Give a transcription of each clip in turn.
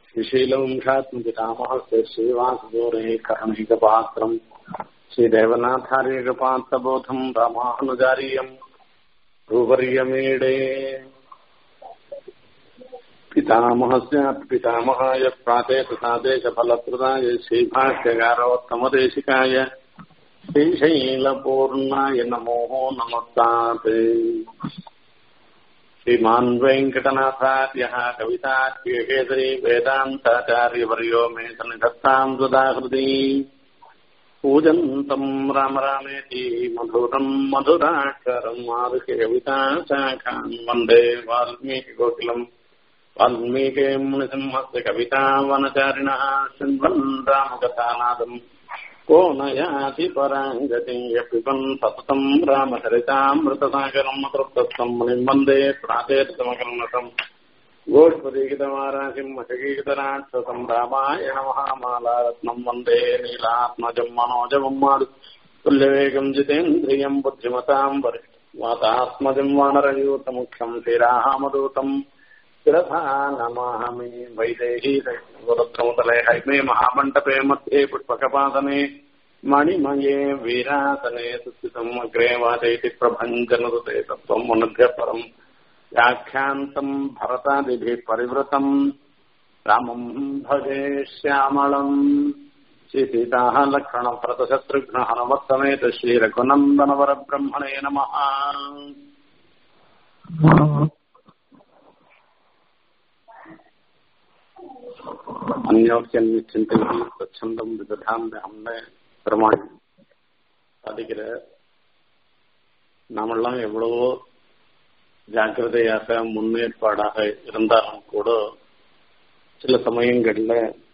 श्रीशीलवंशात्मपितामहस्य श्रीवासगौरे करणैकपात्रम् श्रीदेवनाथार्यकपात्रबोधम् रामानुजार्यम् रूपर्यमीडे पितामहस्यात् पितामहाय प्राचेतसादेशफलप्रदाय श्रीभाष्यकारोत्तमदेशिकाय श्रीशैलपूर्णाय नमो नमस्तात् श्रीमान् वेङ्कटनाथार्यः कवितार्यकेसरी वेदान्ताचार्यवर्यो मे सन्निधत्ताम् सुधाहृति पूजन्तम् राम रामेति मधुरम् मधुराक्षरम् मारुषि कविताशाखान् वन्दे वाल्मीकिकोकिलम् वाल्मीकिम् नृसिंहस्य कवितावनचारिणः शृण्वन् रामकथानादम् को न याति पराम् गतिम् यपिबन् सततम् रामचरितामृतसागरम् अतृप्तम् मुनिम् वन्दे प्राचेतमकर्णकम् गोष्पदीकृतमाराशिम् अशकीकृतराक्षसम् रामायणमहामालारत्नम् वन्दे नीलात्मजम् मनोजमम् मारु तुल्यवेगम् जितेन्द्रियम् बुद्धिमताम् वातात्मजम् वानरयूतमुख्यम् श्रीरामदूतम् शिरथा नमामि वैदेही गुरुत्रमुतले हैमे महामण्डपे मध्ये पुष्पकपादने मणिमये वीरासने सुस्थितम् अग्रे वाचयति प्रभञ्जनरुते तत्त्वम् मुनद्य परम् व्याख्यान्तम् भरतादिभिः परिवृतम् रामम् भजे श्यामलम् श्रीसीताः लक्षणभरतशत्रुघ्न हनुमत्समेत श्रीरघुनन्दनवरब्रह्मणे नमः அந்யோக்கியன்விச்சிந்தைகி ஸ்வச்சந்தம் விததாம் हमने பெருமாள் சாதிக்கிற நாமெல்லாம் எவ்வளவோ ஜாக்கிரதையாக முன்னேற்பாடாக இருந்தாலும் கூட சில சமயங்கள்ல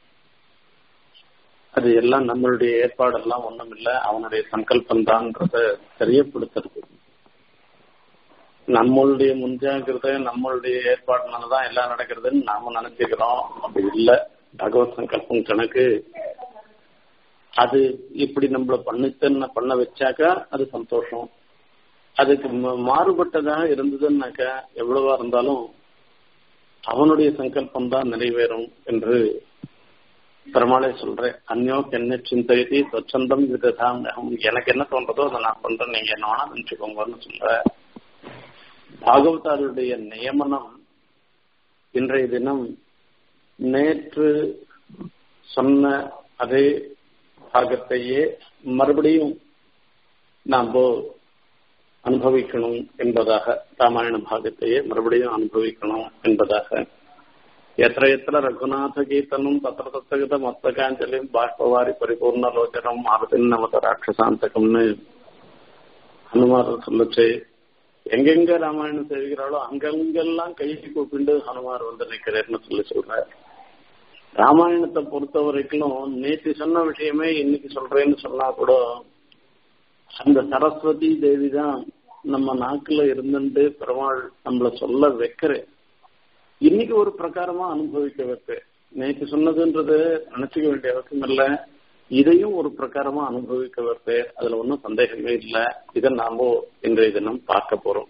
அது எல்லாம் நம்மளுடைய ஏற்பாடெல்லாம் ஒண்ணும் இல்ல அவனுடைய சங்கல்பம் தான்றத தெரியப்படுத்துறது நம்மளுடைய முன்ஜாக்கிரதை நம்மளுடைய ஏற்பாடுனாலதான் எல்லாம் நடக்கிறதுன்னு நாம நினைச்சுக்கிறோம் அப்படி இல்ல பகவத் சங்கல்பம் கணக்கு அது இப்படி நம்மள பண்ணித்தன்ன பண்ண வச்சாக்கா அது சந்தோஷம் அதுக்கு மாறுபட்டதாக இருந்ததுன்னாக்கா எவ்வளவா இருந்தாலும் அவனுடைய சங்கல்பம் தான் நிறைவேறும் என்று பெருமாளே சொல்றேன் அந்யோக்கு என்ன சிந்தையதி சொச்சந்தம் இதுதான் எனக்கு என்ன தோன்றதோ அதை நான் பண்றேன் நீங்க என்ன வேணா நினைச்சுக்கோங்கன்னு சொல்ற பாகவதாருடைய நியமனம் இன்றைய தினம் நேற்று சொன்ன அதே பாகத்தையே மறுபடியும் நாம் அனுபவிக்கணும் என்பதாக ராமாயண பாகத்தையே மறுபடியும் அனுபவிக்கணும் என்பதாக எத்த எத்த ரகுநாத கீர்த்தனும் தத்திர தத்தகத மத்தகாஞ்சலியும் பாஷ்பவாரி பரிபூர்ண லோச்சனம் ஆரத்தின் நமத ராட்சசாந்தகம்னு ஹனுமார் சொல்லச்சு எங்கெங்க ராமாயணம் செய்கிறாளோ அங்கங்கெல்லாம் கையை கூப்பிண்டு ஹனுமார் வந்து நிற்கிறேன்னு சொல்லி சொல்றாரு ராமாயணத்தை பொறுத்த வரைக்கும் நேற்று சொன்ன விஷயமே இன்னைக்கு சொல்றேன்னு சொன்னா கூட அந்த சரஸ்வதி தேவி தான் நம்ம நாக்குல இருந்துட்டு பெருமாள் நம்மள சொல்ல வைக்கிறேன் இன்னைக்கு ஒரு பிரகாரமா அனுபவிக்க வைப்பேன் நேற்று சொன்னதுன்றது நினைச்சுக்க வேண்டிய அவசியம் இல்லை இதையும் ஒரு பிரகாரமா அனுபவிக்க வைப்பேன் அதுல ஒன்றும் சந்தேகமே இல்லை இதை நாம இன்றைய தினம் பார்க்க போறோம்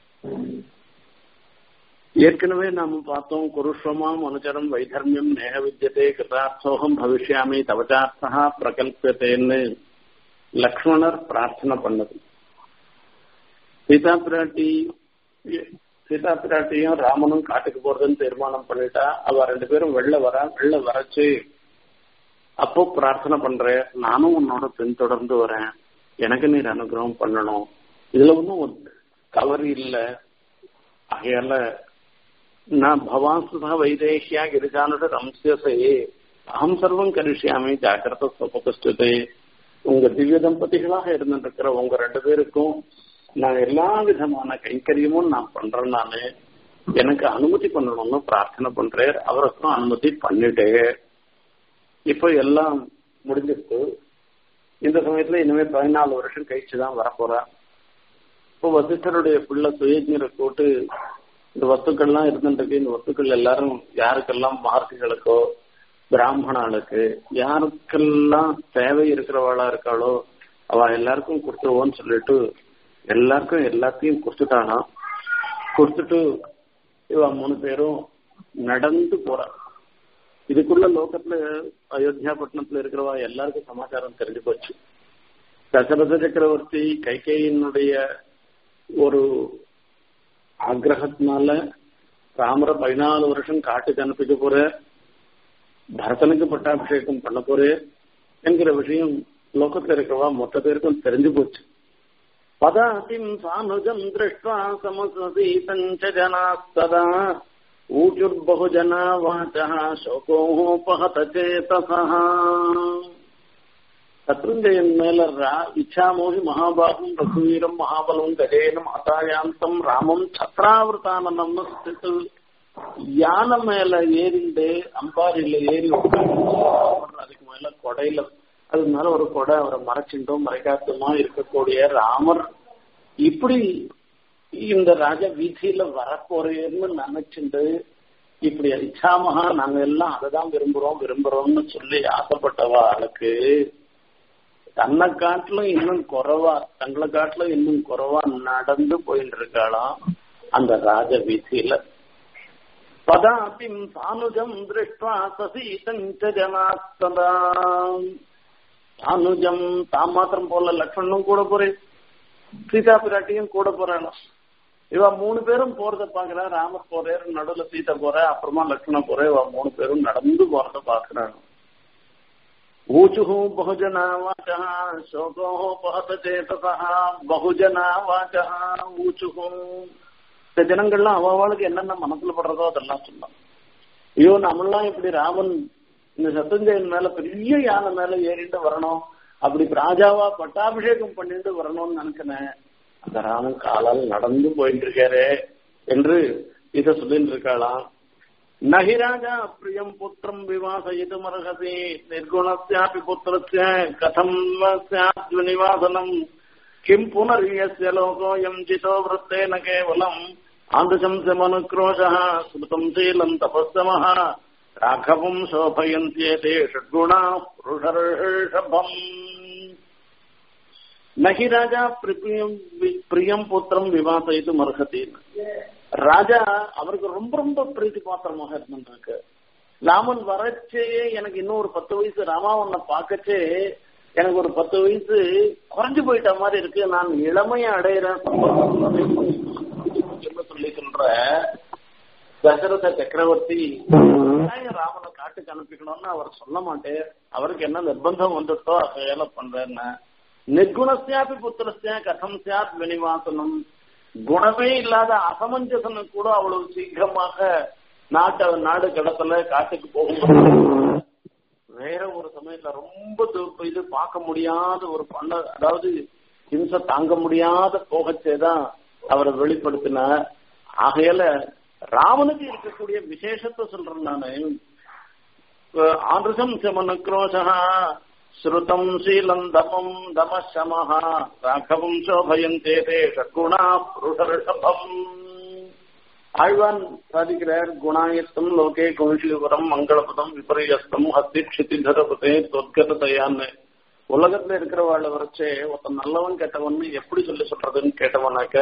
ஏற்கனவே நாம பார்த்தோம் குருஷ்வமாம் அனுச்சரம் வைதர்மியம் நேக வித்தியதே கிருதார்த்தோகம் பவிஷ்யாமி தவச்சார்த்தா பிரகல்பத்தேன்னு லக்ஷ்மணர் பிரார்த்தனை பண்ணது சீதா பிராட்டி சீதா பிராட்டியும் ராமனும் காட்டுக்கு போறதுன்னு தீர்மானம் பண்ணிட்டா அவ ரெண்டு பேரும் வெளில வர வெளில வரச்சு அப்போ பிரார்த்தனை பண்றேன் நானும் உன்னோட பின்தொடர்ந்து வரேன் எனக்கு நீர் அனுகிரகம் பண்ணணும் இதுல ஒன்றும் தவறு இல்லை ஆகையால நான் பவான்சுதா வைதேஷியா கிரிஜானுட ரம்சியசே அகம் சர்வம் கரிஷ்யாமி ஜாக்கிரத சொபகஷ்டத்தை உங்க திவ்ய தம்பதிகளாக இருந்துருக்கிற உங்க ரெண்டு பேருக்கும் நான் எல்லா விதமான கைங்கரியமும் நான் பண்றேன் நானு எனக்கு அனுமதி பண்ணணும்னு பிரார்த்தனை பண்றேன் அவருக்கும் அனுமதி பண்ணிட்டேன் இப்போ எல்லாம் முடிஞ்சிருக்கு இந்த சமயத்துல இனிமே பதினாலு வருஷம் கழிச்சு தான் வரப்போறா இப்போ வசிஷ்டருடைய பிள்ளை சுயஜரை போட்டு இந்த வஸ்துக்கள்லாம் இருந்துருக்கு இந்த வஸ்துக்கள் எல்லாரும் யாருக்கெல்லாம் மகர்ஷிகளுக்கோ பிராமணாளுக்கு யாருக்கெல்லாம் தேவை இருக்கிறவளா இருக்காளோ அவ எல்லாருக்கும் கொடுத்துருவோன்னு சொல்லிட்டு எல்லாருக்கும் எல்லாத்தையும் கொடுத்துட்டானா கொடுத்துட்டு இவ மூணு பேரும் நடந்து போறா இதுக்குள்ள லோகத்துல அயோத்தியா பட்டணத்துல இருக்கிறவா எல்லாருக்கும் சமாச்சாரம் தெரிஞ்சு போச்சு தசரத சக்கரவர்த்தி கைகேயினுடைய ஒரு ஆக்ரகத்தினால ராமரை பதினாலு வருஷம் காட்டுக்கு அனுப்பிக்க போற பரதனுக்கு பட்டாபிஷேகம் பண்ண போறே என்கிற விஷயம் லோகத்துல இருக்கிறவா மொத்த பேருக்கும் தெரிஞ்சு போச்சு பதாசிம் சானுஜம் திருஷ்டுவா சமசீதஞ்ச ஜனாஸ்ததா ஊச்சுர்பகுஜனா வாச்சா சோகோபகத சேதசா சத்ருஞ்சயன் மேல இச்சாமோகி மகாபாகும் ரகுவீரம் மகாபலம் கஜேனம் அதாயாந்தம் ராமம் சத்ராவிரதானந்தம்னு சொல்லிட்டு யானை மேல ஏறிண்டு அம்பாரியில ஏறி அதுக்கு மேல கொடையில அது மேல ஒரு கொடை அவரை மறைச்சிட்டோம் மறைக்காத்துமா இருக்கக்கூடிய ராமர் இப்படி இந்த ராஜ வீதியில வரப்போறேன்னு நினைச்சுட்டு இப்படி இச்சாமகா நாங்க எல்லாம் அதைதான் விரும்புறோம் விரும்புறோம்னு சொல்லி ஆசைப்பட்டவா ஆளுக்கு தன்னை காட்டிலும் இன்னும் குறைவா தங்களை காட்டிலும் இன்னும் குறைவா நடந்து போயிட்டு இருக்காளாம் அந்த ராஜ வீதியில பதாபிம் சானுஜம் திருஷ்டுவா சசீதஞ்ச ஜனாஸ்ததா சானுஜம் தான் மாத்திரம் போல லக்ஷ்மணும் கூட போறேன் சீதா பிராட்டியும் கூட போறானா இவ மூணு பேரும் போறத பாக்குறா ராமர் போறாரு நடுவுல சீதா போற அப்புறமா லக்ஷ்மண போற இவ மூணு பேரும் நடந்து போறத பாக்குறாங்க ऊचुः बहुजना वाचः शोको பகத சேதசா பகுஜனா வாச்சா ஊச்சுः இந்த ஜனங்கள்லாம் அவளுக்கு என்னென்ன மனசுல படுறதோ அதெல்லாம் சொன்னான் ஐயோ நம்மளாம் இப்படி ராமன் இந்த சத்தஞ்சயன் மேல பெரிய யானை மேல ஏறிட்டு வரணும் அப்படி ராஜாவா பட்டாபிஷேகம் பண்ணிட்டு வரணும்னு நினைக்கிறேன் அந்த ராமன் காலால் நடந்து போயிட்டு இருக்காரு என்று இத சொல்லிட்டு இருக்காளாம் நகி ராஜா பிரியம் புத்திரம் விவாசயிதுமர்ஹசி நிர்குணஸ்யாபி புத்திரஸ்ய கதம் ஸ்யாத் நிவாசனம் கிம் புனரியஸ்ய லோகோயம் ஜிதோ விருத்தேன கேவலம் ஆந்தசம்சமனுக்ரோஷः ஸ்ருதம் சீலம் தபஸ்தமः ராഘவம் சோபயந்தியேதே ஷட்குணா புருஷர்ஷபம் நகி ராஜா பிரியம் பிரியம் புத்திரம் விவாசயிதும் அர்ஹதி ராஜா அவருக்கு ரொம்ப ரொம்ப பிரீத்தி பாத்திரமாக இருந்திருக்கு ராமன் வரச்சே எனக்கு இன்னும் ஒரு பத்து வயசு ராமாவனை பார்க்கச்சே எனக்கு ஒரு பத்து வயசு குறைஞ்சு போயிட்ட மாதிரி இருக்கு நான் இளமைய அடையிறேன் சொல்லி சொல்ற தசரத சக்கரவர்த்தி ராமனை காட்டுக்கு அனுப்பிக்கணும்னு அவர் சொல்ல மாட்டேன் அவருக்கு என்ன நிர்பந்தம் வந்துட்டோ வேலை பண்றேன்னு நிர்குணசியாபி புத்திரஸ்யா கதம் சியாத் வினிவாசனம் குணமே இல்லாத அசமஞ்சசனம் கூட அவ்வளவு சீக்கிரமாக நாட்டை நாடு கடத்தல காட்டுக்கு போகும் வேற ஒரு சமயத்துல ரொம்ப இது பார்க்க முடியாத ஒரு பண்ண அதாவது ஹிம்சை தாங்க முடியாத போகச்சேதான் அவரை வெளிப்படுத்தினார் ஆகையால ராமனுக்கு இருக்கக்கூடிய விசேஷத்தை சொல்றேன் நானு ஆந்திரசம் சமனுக்ரோஷா ஸ்ருதம் சீலம் தமம் தமசமஹ ராഘவம் சோபயந்தே தே ஷட்குணா புருஷர்ஷபம் ஆழ்வான் சாதிக்கிறார் குணாயத்தம் லோகே கௌஷிவரம் மங்களபதம் விபரியஸ்தம் ஹஸ்தி க்ஷிதிதரபதே தொத்கதையான்னு உலகத்துல இருக்கிறவாழ வரைச்சே ஒருத்தன் நல்லவன் கெட்டவன் எப்படி சொல்லி சொல்றதுன்னு கேட்டவனாக்க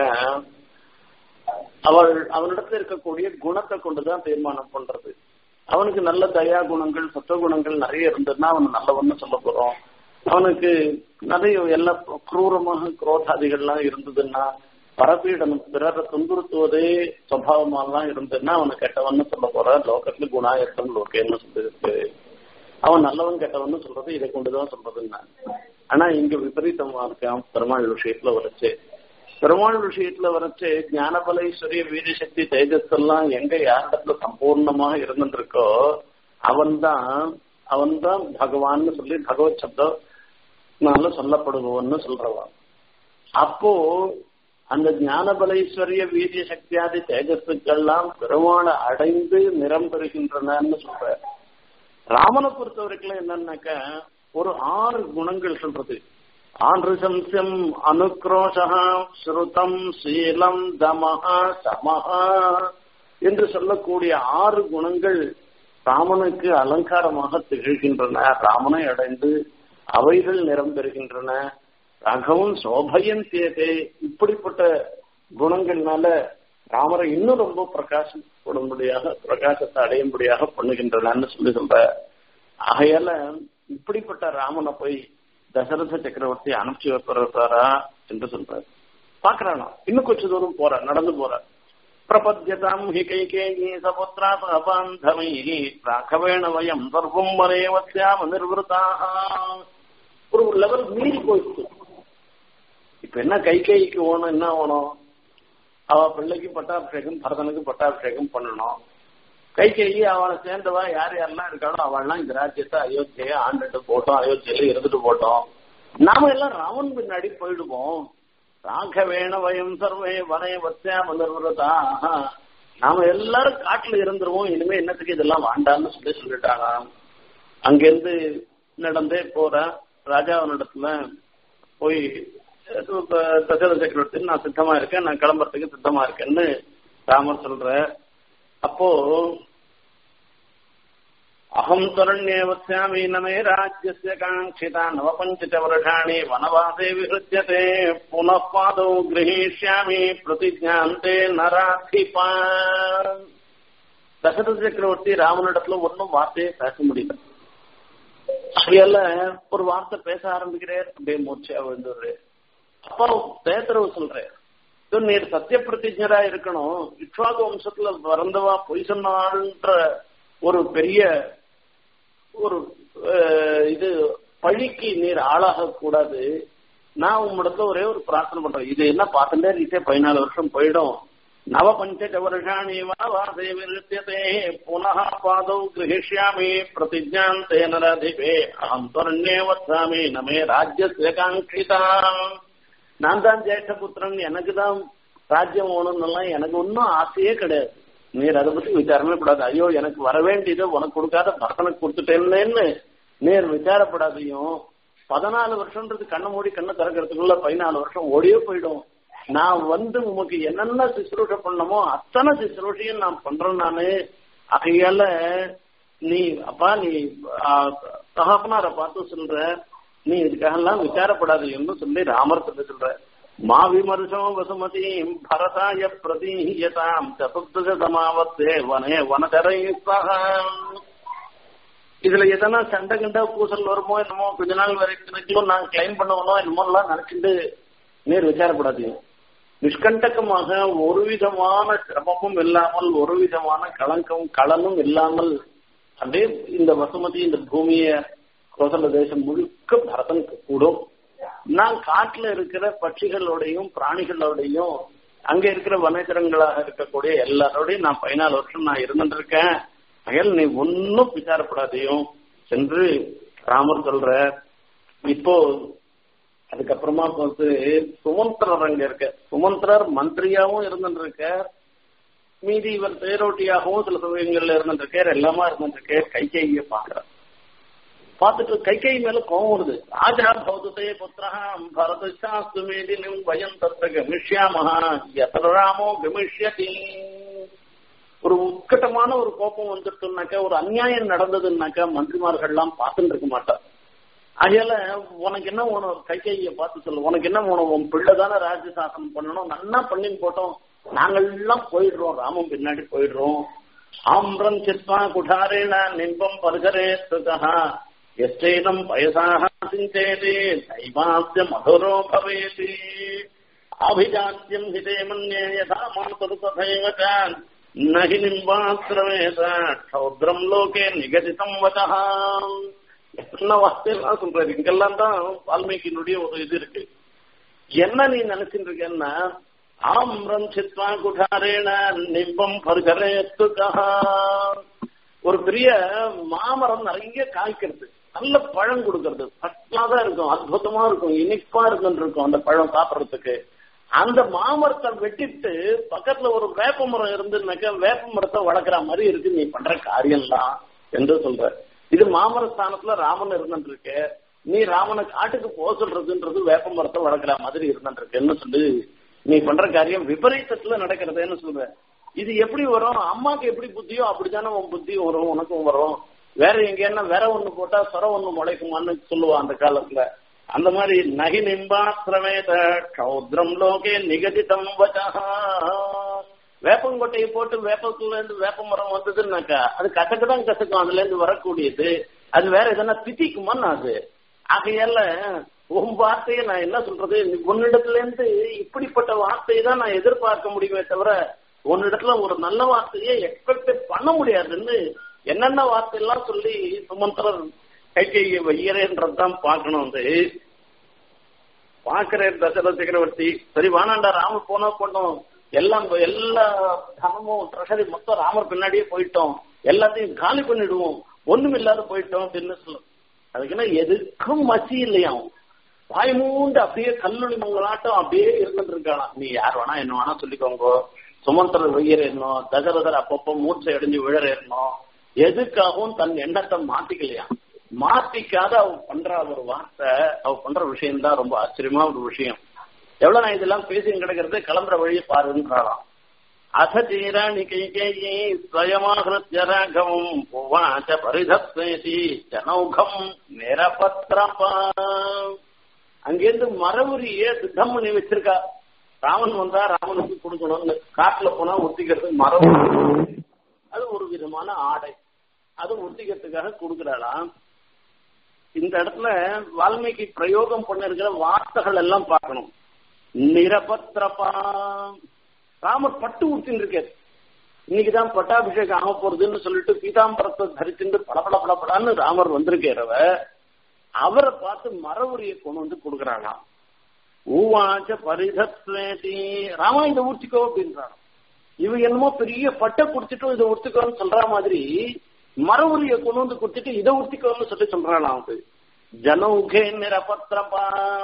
அவள் அவனிடத்துல இருக்கக்கூடிய குணத்தை கொண்டுதான் தீர்மானம் பண்றது அவனுக்கு நல்ல தயா குணங்கள் சத்துவ குணங்கள் நிறைய இருந்ததுன்னா அவன் நல்லவன்னு சொல்ல போறோம் அவனுக்கு நிறைய எல்லா குரூரமாக குரோதாதிகள்லாம் இருந்ததுன்னா பரப்பீடனம் பிறரை துன்புறுத்துவதே சுவாவமாலாம் இருந்ததுன்னா அவனை கெட்டவன்னு சொல்ல போற லோகத்துல குணாயத்தம் லோகேன்னு சொல்லிருக்கு அவன் நல்லவன் கெட்டவன்னு சொல்றது இதை கொண்டுதான் சொல்றதுன்னா ஆனா இங்க விபரீதமா இருக்கான் பெருமாள் விஷயத்துல வரைச்சு பெருமாள் விஷயத்துல வரைச்சு ஞானபலேஸ்வரிய வீரசக்தி தேஜஸ் எல்லாம் எங்க யாரிடத்துல சம்பூர்ணமாக இருந்துருக்கோ அவன் தான் அவன் தான் பகவான்னு சொல்லி பகவத் சப்தனால சொல்லப்படுபவன்னு சொல்றவன் அப்போ அந்த ஞானபலேஸ்வரிய வீரிய சக்தியாதி தேஜஸுக்கெல்லாம் பெருமாளை அடைந்து நிறம் பெறுகின்றனன்னு சொல்ற ராமனை பொறுத்த வரைக்கும் என்னன்னாக்க ஒரு ஆறு குணங்கள் சொல்றது ஆன்றுசம்சம் அனுக்ரோஷா ஸ்ருதம் சீலம் தமஹா சமஹா என்று சொல்லக்கூடிய ஆறு குணங்கள் ராமனுக்கு அலங்காரமாக திகழ்கின்றன ராமனை அடைந்து அவைகள் நிறம் பெறுகின்றன ரகவும் சோபயந்தியதே இப்படிப்பட்ட குணங்கள்னால ராமரை இன்னும் ரொம்ப பிரகாசம் பிரகாசப்படும்படியாக பிரகாசத்தை அடையும்படியாக பண்ணுகின்றனன்னு சொல்லி சொல்ற ஆகையால இப்படிப்பட்ட ராமனை போய் தசரத சக்கரவர்த்தி அனுப்பிச்சு வைப்பாரா என்று சொல்றாரு பாக்குறானா இன்னும் கொஞ்ச தூரம் போற நடந்து போற பிரபத்தியதாம் ஹி கைகேயி சபுத்ரா சபாந்தமை ராகவேண வயம் சர்வம் வரையவசியாம நிர்வൃதாக ஒரு லெவல் மீறி போயிடுச்சு இப்ப என்ன கைகேயிக்கு ஓணும் என்ன ஓணும் அவ பிள்ளைக்கு பட்டாபிஷேகம் பரதனுக்கு பட்டாபிஷேகம் பண்ணணும் கைகேயி அவளை சேர்ந்தவா யார் யாரெல்லாம் இருக்காளோ அவள்லாம் இந்த ராஜ்யத்தை அயோத்தியை ஆண்டுட்டு போட்டோம் அயோத்தியில இருந்துட்டு போட்டோம் நாம எல்லாம் ராவன் பின்னாடி போயிடுவோம் ராகவேண வயம் சர்வே வரைய வத்தியாம நிர்வதா நாம எல்லாரும் காட்டுல இருந்துருவோம் இனிமே என்னத்துக்கு இதெல்லாம் வேண்டாம்னு சொல்லி சொல்லிட்டாங்க அங்கிருந்து நடந்தே போற ராஜாவனிடத்துல போய் தசரத சக்கரவர்த்தி நான் சித்தமா இருக்கேன் நான் கிளம்புறதுக்கு சித்தமா இருக்கேன்னு ராமர் சொல்ற அப்போ அகம் துரண்யேவஸ்யாமி நமே ராஜ்யஸ்ய காங்கிதா நவபஞ்ச வருஷாணி வனவாசே விஹிருத்தியதே புனః பாதௌ கிரகீஷ்யாமி பிரதிஜாந்தே நராதிபா தசரத சக்கரவர்த்தி ராமனிடத்துல ஒன்னும் வார்த்தையை பேச முடியல அப்படியால ஒரு வார்த்தை பேச ஆரம்பிக்கிறார் அப்படியே மூர்ச்சியா விழுந்துடுறாரு அப்போ பேத்தரவு சொல்றாரு நீர் சத்திய பிரதிஜரா இருக்கணும் இக்ஷ்வாகு வம்சத்துல பிறந்தவா பொய் சொன்னான்ற ஒரு பெரிய ஒரு இது பழிக்கு நீர் ஆளாக கூடாது நான் உம்மிடத்துல ஒரே ஒரு பிரார்த்தனை பண்றேன் இது என்ன பார்த்துட்டே இருக்கே பதினாலு வருஷம் போயிடும் நவ பஞ்ச வருஷாணி வாசே விருத்தியதே புனः பாதௌ கிரகிஷ்யாமி பிரதிஜாம் தேன ரதிபே அகம் துவரண்யே வசாமி நமே ராஜ்யஸ்ய காங்கிதா நான் தான் ஜேஷ்ட புத்திரன் எனக்கு தான் ராஜ்யம் ஓணும்னெல்லாம் எனக்கு ஒன்றும் ஆசையே கிடையாது நீர் அதை பத்தி விசாரமே கூடாது ஐயோ எனக்கு வர வேண்டியது உனக்கு கொடுக்காத பர்சனுக்கு கொடுத்துட்டேன்னு நேர் விசாரப்படாதையும் பதினாலு வருஷம்ன்றது கண்ணை மூடி கண்ணை திறக்கிறதுக்குள்ள பதினாலு வருஷம் ஓடியே போயிடும் நான் வந்து உமக்கு என்னென்ன சிசுரூஷ பண்ணமோ அத்தனை சிசுரூஷையும் நான் பண்றேன் நானு ஆகையால நீ அப்பா நீ தகப்பனார பார்த்து சொல்ற நீ இதுக்காகலாம் விசாரப்படாதுன்னு சொல்லி ராமர் சொல்லி சொல்ற மா விமர்சம் வசுமதி பரதாய பிரதீயதாம் சதுர்தச சமாவத்தே வனே வனதரை இதுல எதனா சண்டை கண்டா பூசல் வருமோ என்னமோ கொஞ்ச நாள் வரைக்கும் நான் கிளைம் பண்ணுவனோ என்னமோ எல்லாம் நினைச்சிட்டு நேர் விசாரப்படாதீங்க நிஷ்கண்டகமாக ஒரு விதமான சிரமமும் இல்லாமல் ஒரு விதமான களங்கம் களனும் இல்லாமல் அப்படியே இந்த வசுமதி இந்த பூமிய கோசல தேசம் முழுக்க பரதனுக்கு கூடும் நான் காட்டுல இருக்கிற பட்சிகளோடையும் பிராணிகளோடையும் அங்க இருக்கிற வனச்சரங்களாக இருக்கக்கூடிய எல்லாரோடையும் நான் பதினாலு வருஷம் நான் இருந்துட்டு இருக்கேன் அயல் நீ ஒன்னும் விசாரப்படாதையும் என்று ராமர் சொல்ற இப்போ அதுக்கப்புறமா வந்து சுமந்திரர் அங்க இருக்க சுமந்திரர் மந்திரியாவும் இருந்துட்டு இருக்க மீதி இவர் தேரோட்டியாகவும் சில சமயங்கள்ல இருந்துட்டு இருக்கார் எல்லாமா இருந்துட்டு இருக்கார் கைகைய பாக்குறார் பார்த்துட்டு கைகை மேல கோவம் வருது ராஜா பௌதத்தே புத்திரஹாம் பரதாஸ்து மேதினும் பயம் தத்த கமிஷ்யாமஹா எத்தன ராமோ கமிஷ்யதி ஒரு உட்கட்டமான ஒரு கோபம் வந்துட்டுனாக்கா ஒரு அநியாயம் நடந்ததுன்னாக்கா மந்திரிமார்கள்லாம் பார்த்துட்டு இருக்க மாட்டார் அதையால உனக்கு என்ன வேணும் கைகைய பார்த்து சொல்லு உனக்கு என்ன வேணும் உன் பிள்ளை தானே ராஜ்யசாசனம் பண்ணணும் நன்னா பண்ணி போட்டோம் நாங்கள்லாம் போயிடுறோம் ராமம் பின்னாடி போயிடுறோம் ஆம்ரம் சித்வா குடாரேண நிம்பம் பருகரே சுகா எஸ்டேனம் வயசாக சிஞ்சேதே தைவாஸ்ய மதுரோ பவேதி அபிஜாத்தியம் ஹிதே மன்யே யதா மாதரு ததைவ நகி நிம்பாத்திரமேத க்ஷௌத்ரம் லோகே நிகதிதம் வதः என்ன வார்த்தையெல்லாம் சொல்றாரு இங்கெல்லாம் தான் வால்மீகியினுடைய ஒரு இது இருக்கு என்ன நீ நினைச்சிட்டு இருக்கேன்னா ஆம்ரம் சித்வா குடாரேன நிம்பம் பருகரேத்துகா ஒரு பெரிய மாமரம் நிறைய காய்க்கிறது நல்ல பழம் கொடுக்கறது ஃபர்ஸ்ட்லா தான் இருக்கும் அற்புதமா இருக்கும் இனிப்பா இருக்கும் இருக்கும் அந்த பழம் சாப்பிடறதுக்கு அந்த மாமரத்தை வெட்டிட்டு பக்கத்துல ஒரு வேப்ப மரம் இருந்துனாக்க வேப்ப மரத்தை வளர்க்குற மாதிரி இருக்கு நீ பண்ற காரியம்லாம் என்று சொல்ற இது மாமர ஸ்தானத்துல ராமன் இருந்துட்டு இருக்க நீ ராமனை காட்டுக்கு போக சொல்றதுன்றது வேப்ப மரத்தை வளர்க்குற மாதிரி இருந்துட்டு இருக்குன்னு சொல்லி நீ பண்ற காரியம் விபரீதத்துல நடக்கிறதுன்னு சொல்ற இது எப்படி வரும் அம்மாக்கு எப்படி புத்தியோ அப்படித்தானே உன் புத்தியும் வரும் உனக்கும் வரும் வேற எங்க என்ன வேற ஒண்ணு போட்டா சொர ஒண்ணு முளைக்குமான்னு சொல்லுவான் அந்த காலத்துல அந்த மாதிரி நகி நிம்பாசிரமேத கௌத்ரம் லோகே நிகதிதம் வச்சா வேப்பங்கொட்டையை போட்டு வேப்பத்துல இருந்து வேப்ப மரம் வந்ததுன்னாக்கா அது கசக்கு தான் கசக்கும் அதுல இருந்து வரக்கூடியது அது வேற எதனா தித்திக்குமான்னு அது ஆகையால உன் வார்த்தையை நான் என்ன சொல்றது உன்னிடத்துல இருந்து இப்படிப்பட்ட வார்த்தையை தான் நான் எதிர்பார்க்க முடியுமே தவிர உன்னிடத்துல ஒரு நல்ல வார்த்தையை எக்ஸ்பெக்ட் பண்ண முடியாதுன்னு என்னென்ன வார்த்தையெல்லாம் சொல்லி சுமந்திரர் கைகையை வையறேன்றதுதான் பார்க்கணும் வந்து பாக்குறேன் தசரத சக்கரவர்த்தி சரி வானாண்டா ராமர் போனா போட்டோம் எல்லாம் எல்லா தனமும் ட்ரெஷரி மொத்தம் ராமர் பின்னாடியே போயிட்டோம் எல்லாத்தையும் காலி பண்ணிடுவோம் ஒண்ணும் இல்லாத போயிட்டோம் அப்படின்னு சொல்லும் அதுக்குன்னா எதுக்கும் மசி இல்லையா வாய் மூண்டு அப்படியே கல்லூரி மங்களாட்டம் அப்படியே இருந்துட்டு இருக்கானா நீ யார் வேணா என்ன வேணா சொல்லிக்கோங்க சுமந்திரர் வெய்யறேறணும் தகரதர் அப்பப்போ மூச்சை அடைஞ்சு விழறேறணும் எதுக்காகவும் தன் எண்ணத்தை மாத்திக்கலையா மாத்திக்காத அவ பண்ற ஒரு வார்த்தை அவ பண்ற விஷயம் தான் ரொம்ப ஆச்சரியமா ஒரு விஷயம் எவ்வளவு நான் இதெல்லாம் பேசி கிடக்கிறது கிளம்புற வழியை பாருன்றாளாம் அத தீராணி கைகேயி ஸ்வயமாகிருத்ய ராகவம் உவாச்ச பரிதத்வேதி ஜனௌகம் நிரபத்ரபா அங்கிருந்து மரபுரிய சித்தம் பண்ணி வச்சிருக்கா ராமன் வந்தா ராமனுக்கு கொடுக்கணும்னு காட்டுல போனா ஒத்திக்கிறது மரம் அது ஒரு விதமான ஆடை அது ஒத்திக்கிறதுக்காக கொடுக்கிறாளாம் இந்த இடத்துல வால்மீகி பிரயோகம் பண்ணிருக்கிற வார்த்தைகள் எல்லாம் பார்க்கணும் நிரபத்ரபா ராமர் பட்டு ஊத்தின்னு இருக்காரு இன்னைக்குதான் பட்டாபிஷேகம் ஆக போறதுன்னு சொல்லிட்டு பீதாம்பரத்தை தரிச்சுட்டு படபட படப்படான்னு ராமர் வந்திருக்கிறவ அவரை பார்த்து மரவுரிய கொண்டு வந்து கொடுக்குறாங்களாம் ஊவாச்ச பரிதத்வேதி ராமா இதை ஊற்றிக்கோ அப்படின்றான் இவ என்னமோ பெரிய பட்டை குடிச்சிட்டும் இதை உடுத்திக்கோன்னு சொல்ற மாதிரி மர உரிய கொண்டு வந்து குடுத்துட்டு இதை உடுத்திக்கோன்னு சொல்லி சொல்றான் அவனுக்கு ஜனௌகே நிரபத்திரப்பா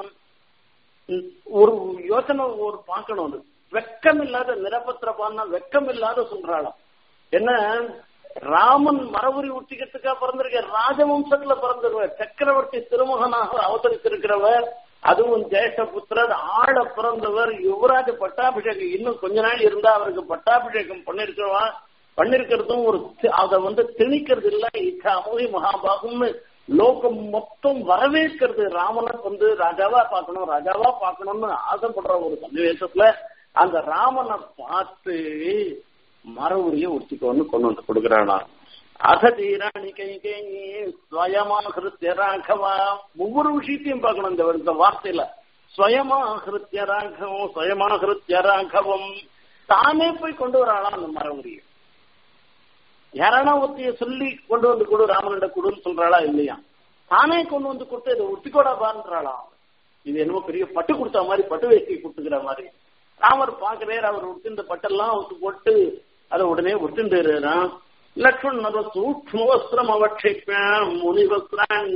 ஒரு யோசனை ஒரு பார்க்கணும் அது வெக்கம் இல்லாத நிரபத்திரப்பான்னா வெக்கம் இல்லாத சொல்றாளாம் என்ன ராமன் மரபுரி உத்திக்கிறதுக்கா பிறந்திருக்க ராஜவம்சத்துல பிறந்திருவர் சக்கரவர்த்தி திருமகனாக அவதரித்திருக்கிறவர் அதுவும் ஜெயச புத்திரர் ஆழ பிறந்தவர் யுவராஜ பட்டாபிஷேகம் இன்னும் கொஞ்ச நாள் இருந்தா அவருக்கு பட்டாபிஷேகம் பண்ணிருக்கிறவா பண்ணிருக்கிறதும் ஒரு அதை வந்து திணிக்கிறது இல்ல இச்சாமூகி மகாபாகும்னு லோகம் மொத்தம் வரவேற்கிறது ராமனை வந்து ராஜாவா பார்க்கணும் ராஜாவா பார்க்கணும்னு ஆசைப்படுற ஒரு சன்னிவேசத்துல அந்த ராமனை பார்த்து மரவுரிய உச்சிக்கோன்னு கொண்டு வந்து கொடுக்கிறானா அகதீராணி கைகே ஸ்வயமா கிருத்திய ராகவா ஒவ்வொரு விஷயத்தையும் பார்க்கணும் இந்த இந்த வார்த்தையில ஸ்வயமா கிருத்திய ராகவம் ஸ்வயமா கிருத்திய ராகவம் தானே போய் கொண்டு வராளாம் அந்த மரவுரிய யாரானா ஒருத்தைய சொல்லி கொண்டு வந்து கொடு ராமனிட கொடுன்னு சொல்றாளா இல்லையா தானே கொண்டு வந்து கொடுத்து இதை ஒத்திக்கோடா பான்றாளா இது என்னமோ பெரிய பட்டு கொடுத்த மாதிரி பட்டு வேஷ்டி கொடுத்துக்கிற மாதிரி ராமர் பாக்குறாரு அவர் உடுத்திந்த பட்டெல்லாம் அவருக்கு போட்டு அதை உடனே உடுத்துட்டுறான் லக்ஷ்மண சூக்மவஸ்திரம் அவட்சிப்பான் முனிவஸ்திரான்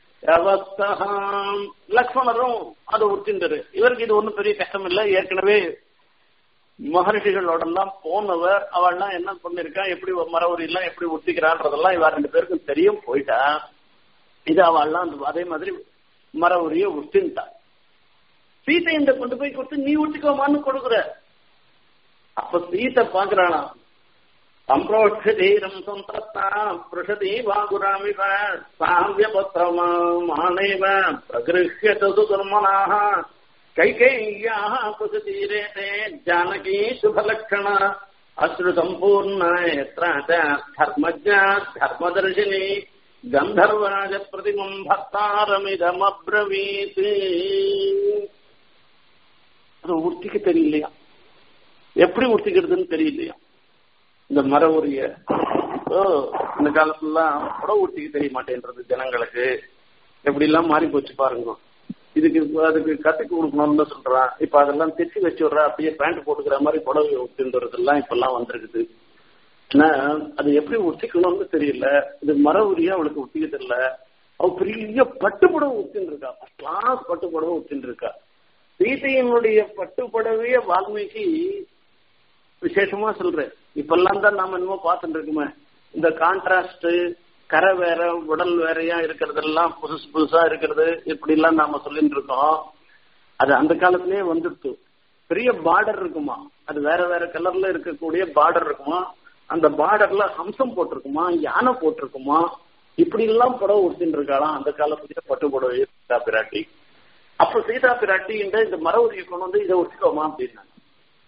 லக்ஷ்மணரும் அதை உடுத்தின்றாரு இவருக்கு இது ஒன்றும் பெரிய கஷ்டம் இல்லை ஏற்கனவே மகர்ஷிகளோட எல்லாம் போனவர் அவள்லாம் என்ன பண்ணிருக்கா எப்படி மரவரி எல்லாம் எப்படி ஒத்திக்கிறான்றதெல்லாம் இவ ரெண்டு பேருக்கும் தெரியும் போயிட்டா இது அவள்லாம் அதே மாதிரி மரவுரிய உத்தின்ட்டா சீத்தை இந்த கொண்டு போய் கொடுத்து நீ ஊட்டிக்கோமான்னு கொடுக்குற அப்ப சீத்தை பாக்குறானா சம்பிரோஷதீரம் சந்தஸ்தா பிருஷதி வாகுராமிவ சாவியபத்திரமானேவ பிரகிருஹ்யத சுகர்மனாக கைகையாः कुसतीरे ते जानकी शुभलक्षण अश्रुसम्पूर्ण यत्र च धर्मज्ञा धर्मदर्शिनी गन्धर्वराज प्रतिमम् भक्तारमिदमब्रवीत् அது உடுத்திக்க தெரியலையா எப்படி உடுத்திக்கிறதுன்னு தெரியலையா இந்த மர உரிய இந்த காலத்துலாம் புடவை உடுத்திக்க தெரிய மாட்டேன்றது ஜனங்களுக்கு எப்படி எல்லாம் மாறி போச்சு பாருங்க இதுக்கு அதுக்கு கத்துக்கு கொடுக்கணும்னு சொல்றான் இப்ப அதெல்லாம் தைச்சு வச்சு விடுறா அப்படியே பேண்ட் போட்டுக்கிற மாதிரி புடவை உடுத்துன்றதெல்லாம் இப்ப எல்லாம் வந்திருக்குது ஆனா அது எப்படி உடுத்திக்கணும்னு தெரியல இது மர உரிய அவளுக்கு உடுத்திக்க தெரியல அவ பெரிய பட்டு புடவை உடுத்தின்னு இருக்கா கிளாஸ் பட்டு புடவை உடுத்தின்னு இருக்கா சீதையினுடைய பட்டு புடவைய வால்மீகி விசேஷமா சொல்றேன் இப்பெல்லாம் தான் நாம என்னமோ பார்த்துட்டு இருக்குமே இந்த கான்ட்ராஸ்ட் கரை வேற உடல் வேறையா இருக்கிறதெல்லாம் புதுசு புதுசா இருக்கிறது இப்படி எல்லாம் நாம சொல்லிட்டு இருக்கோம் அது அந்த காலத்திலேயே வந்துடுச்சு பெரிய பார்டர் இருக்குமா அது வேற வேற கலர்ல இருக்கக்கூடிய பார்டர் இருக்குமா அந்த பார்டர்ல ஹம்சம் போட்டிருக்குமா யானை போட்டிருக்குமா இப்படி எல்லாம் புடவை உடுத்தின்னு இருக்காளாம் அந்த காலத்திலேயே பட்டு புடவை சீதா பிராட்டி அப்ப சீதா பிராட்டி இந்த மர உரிய கொண்டு வந்து இதை உடுத்திக்கோமா அப்படின்னாங்க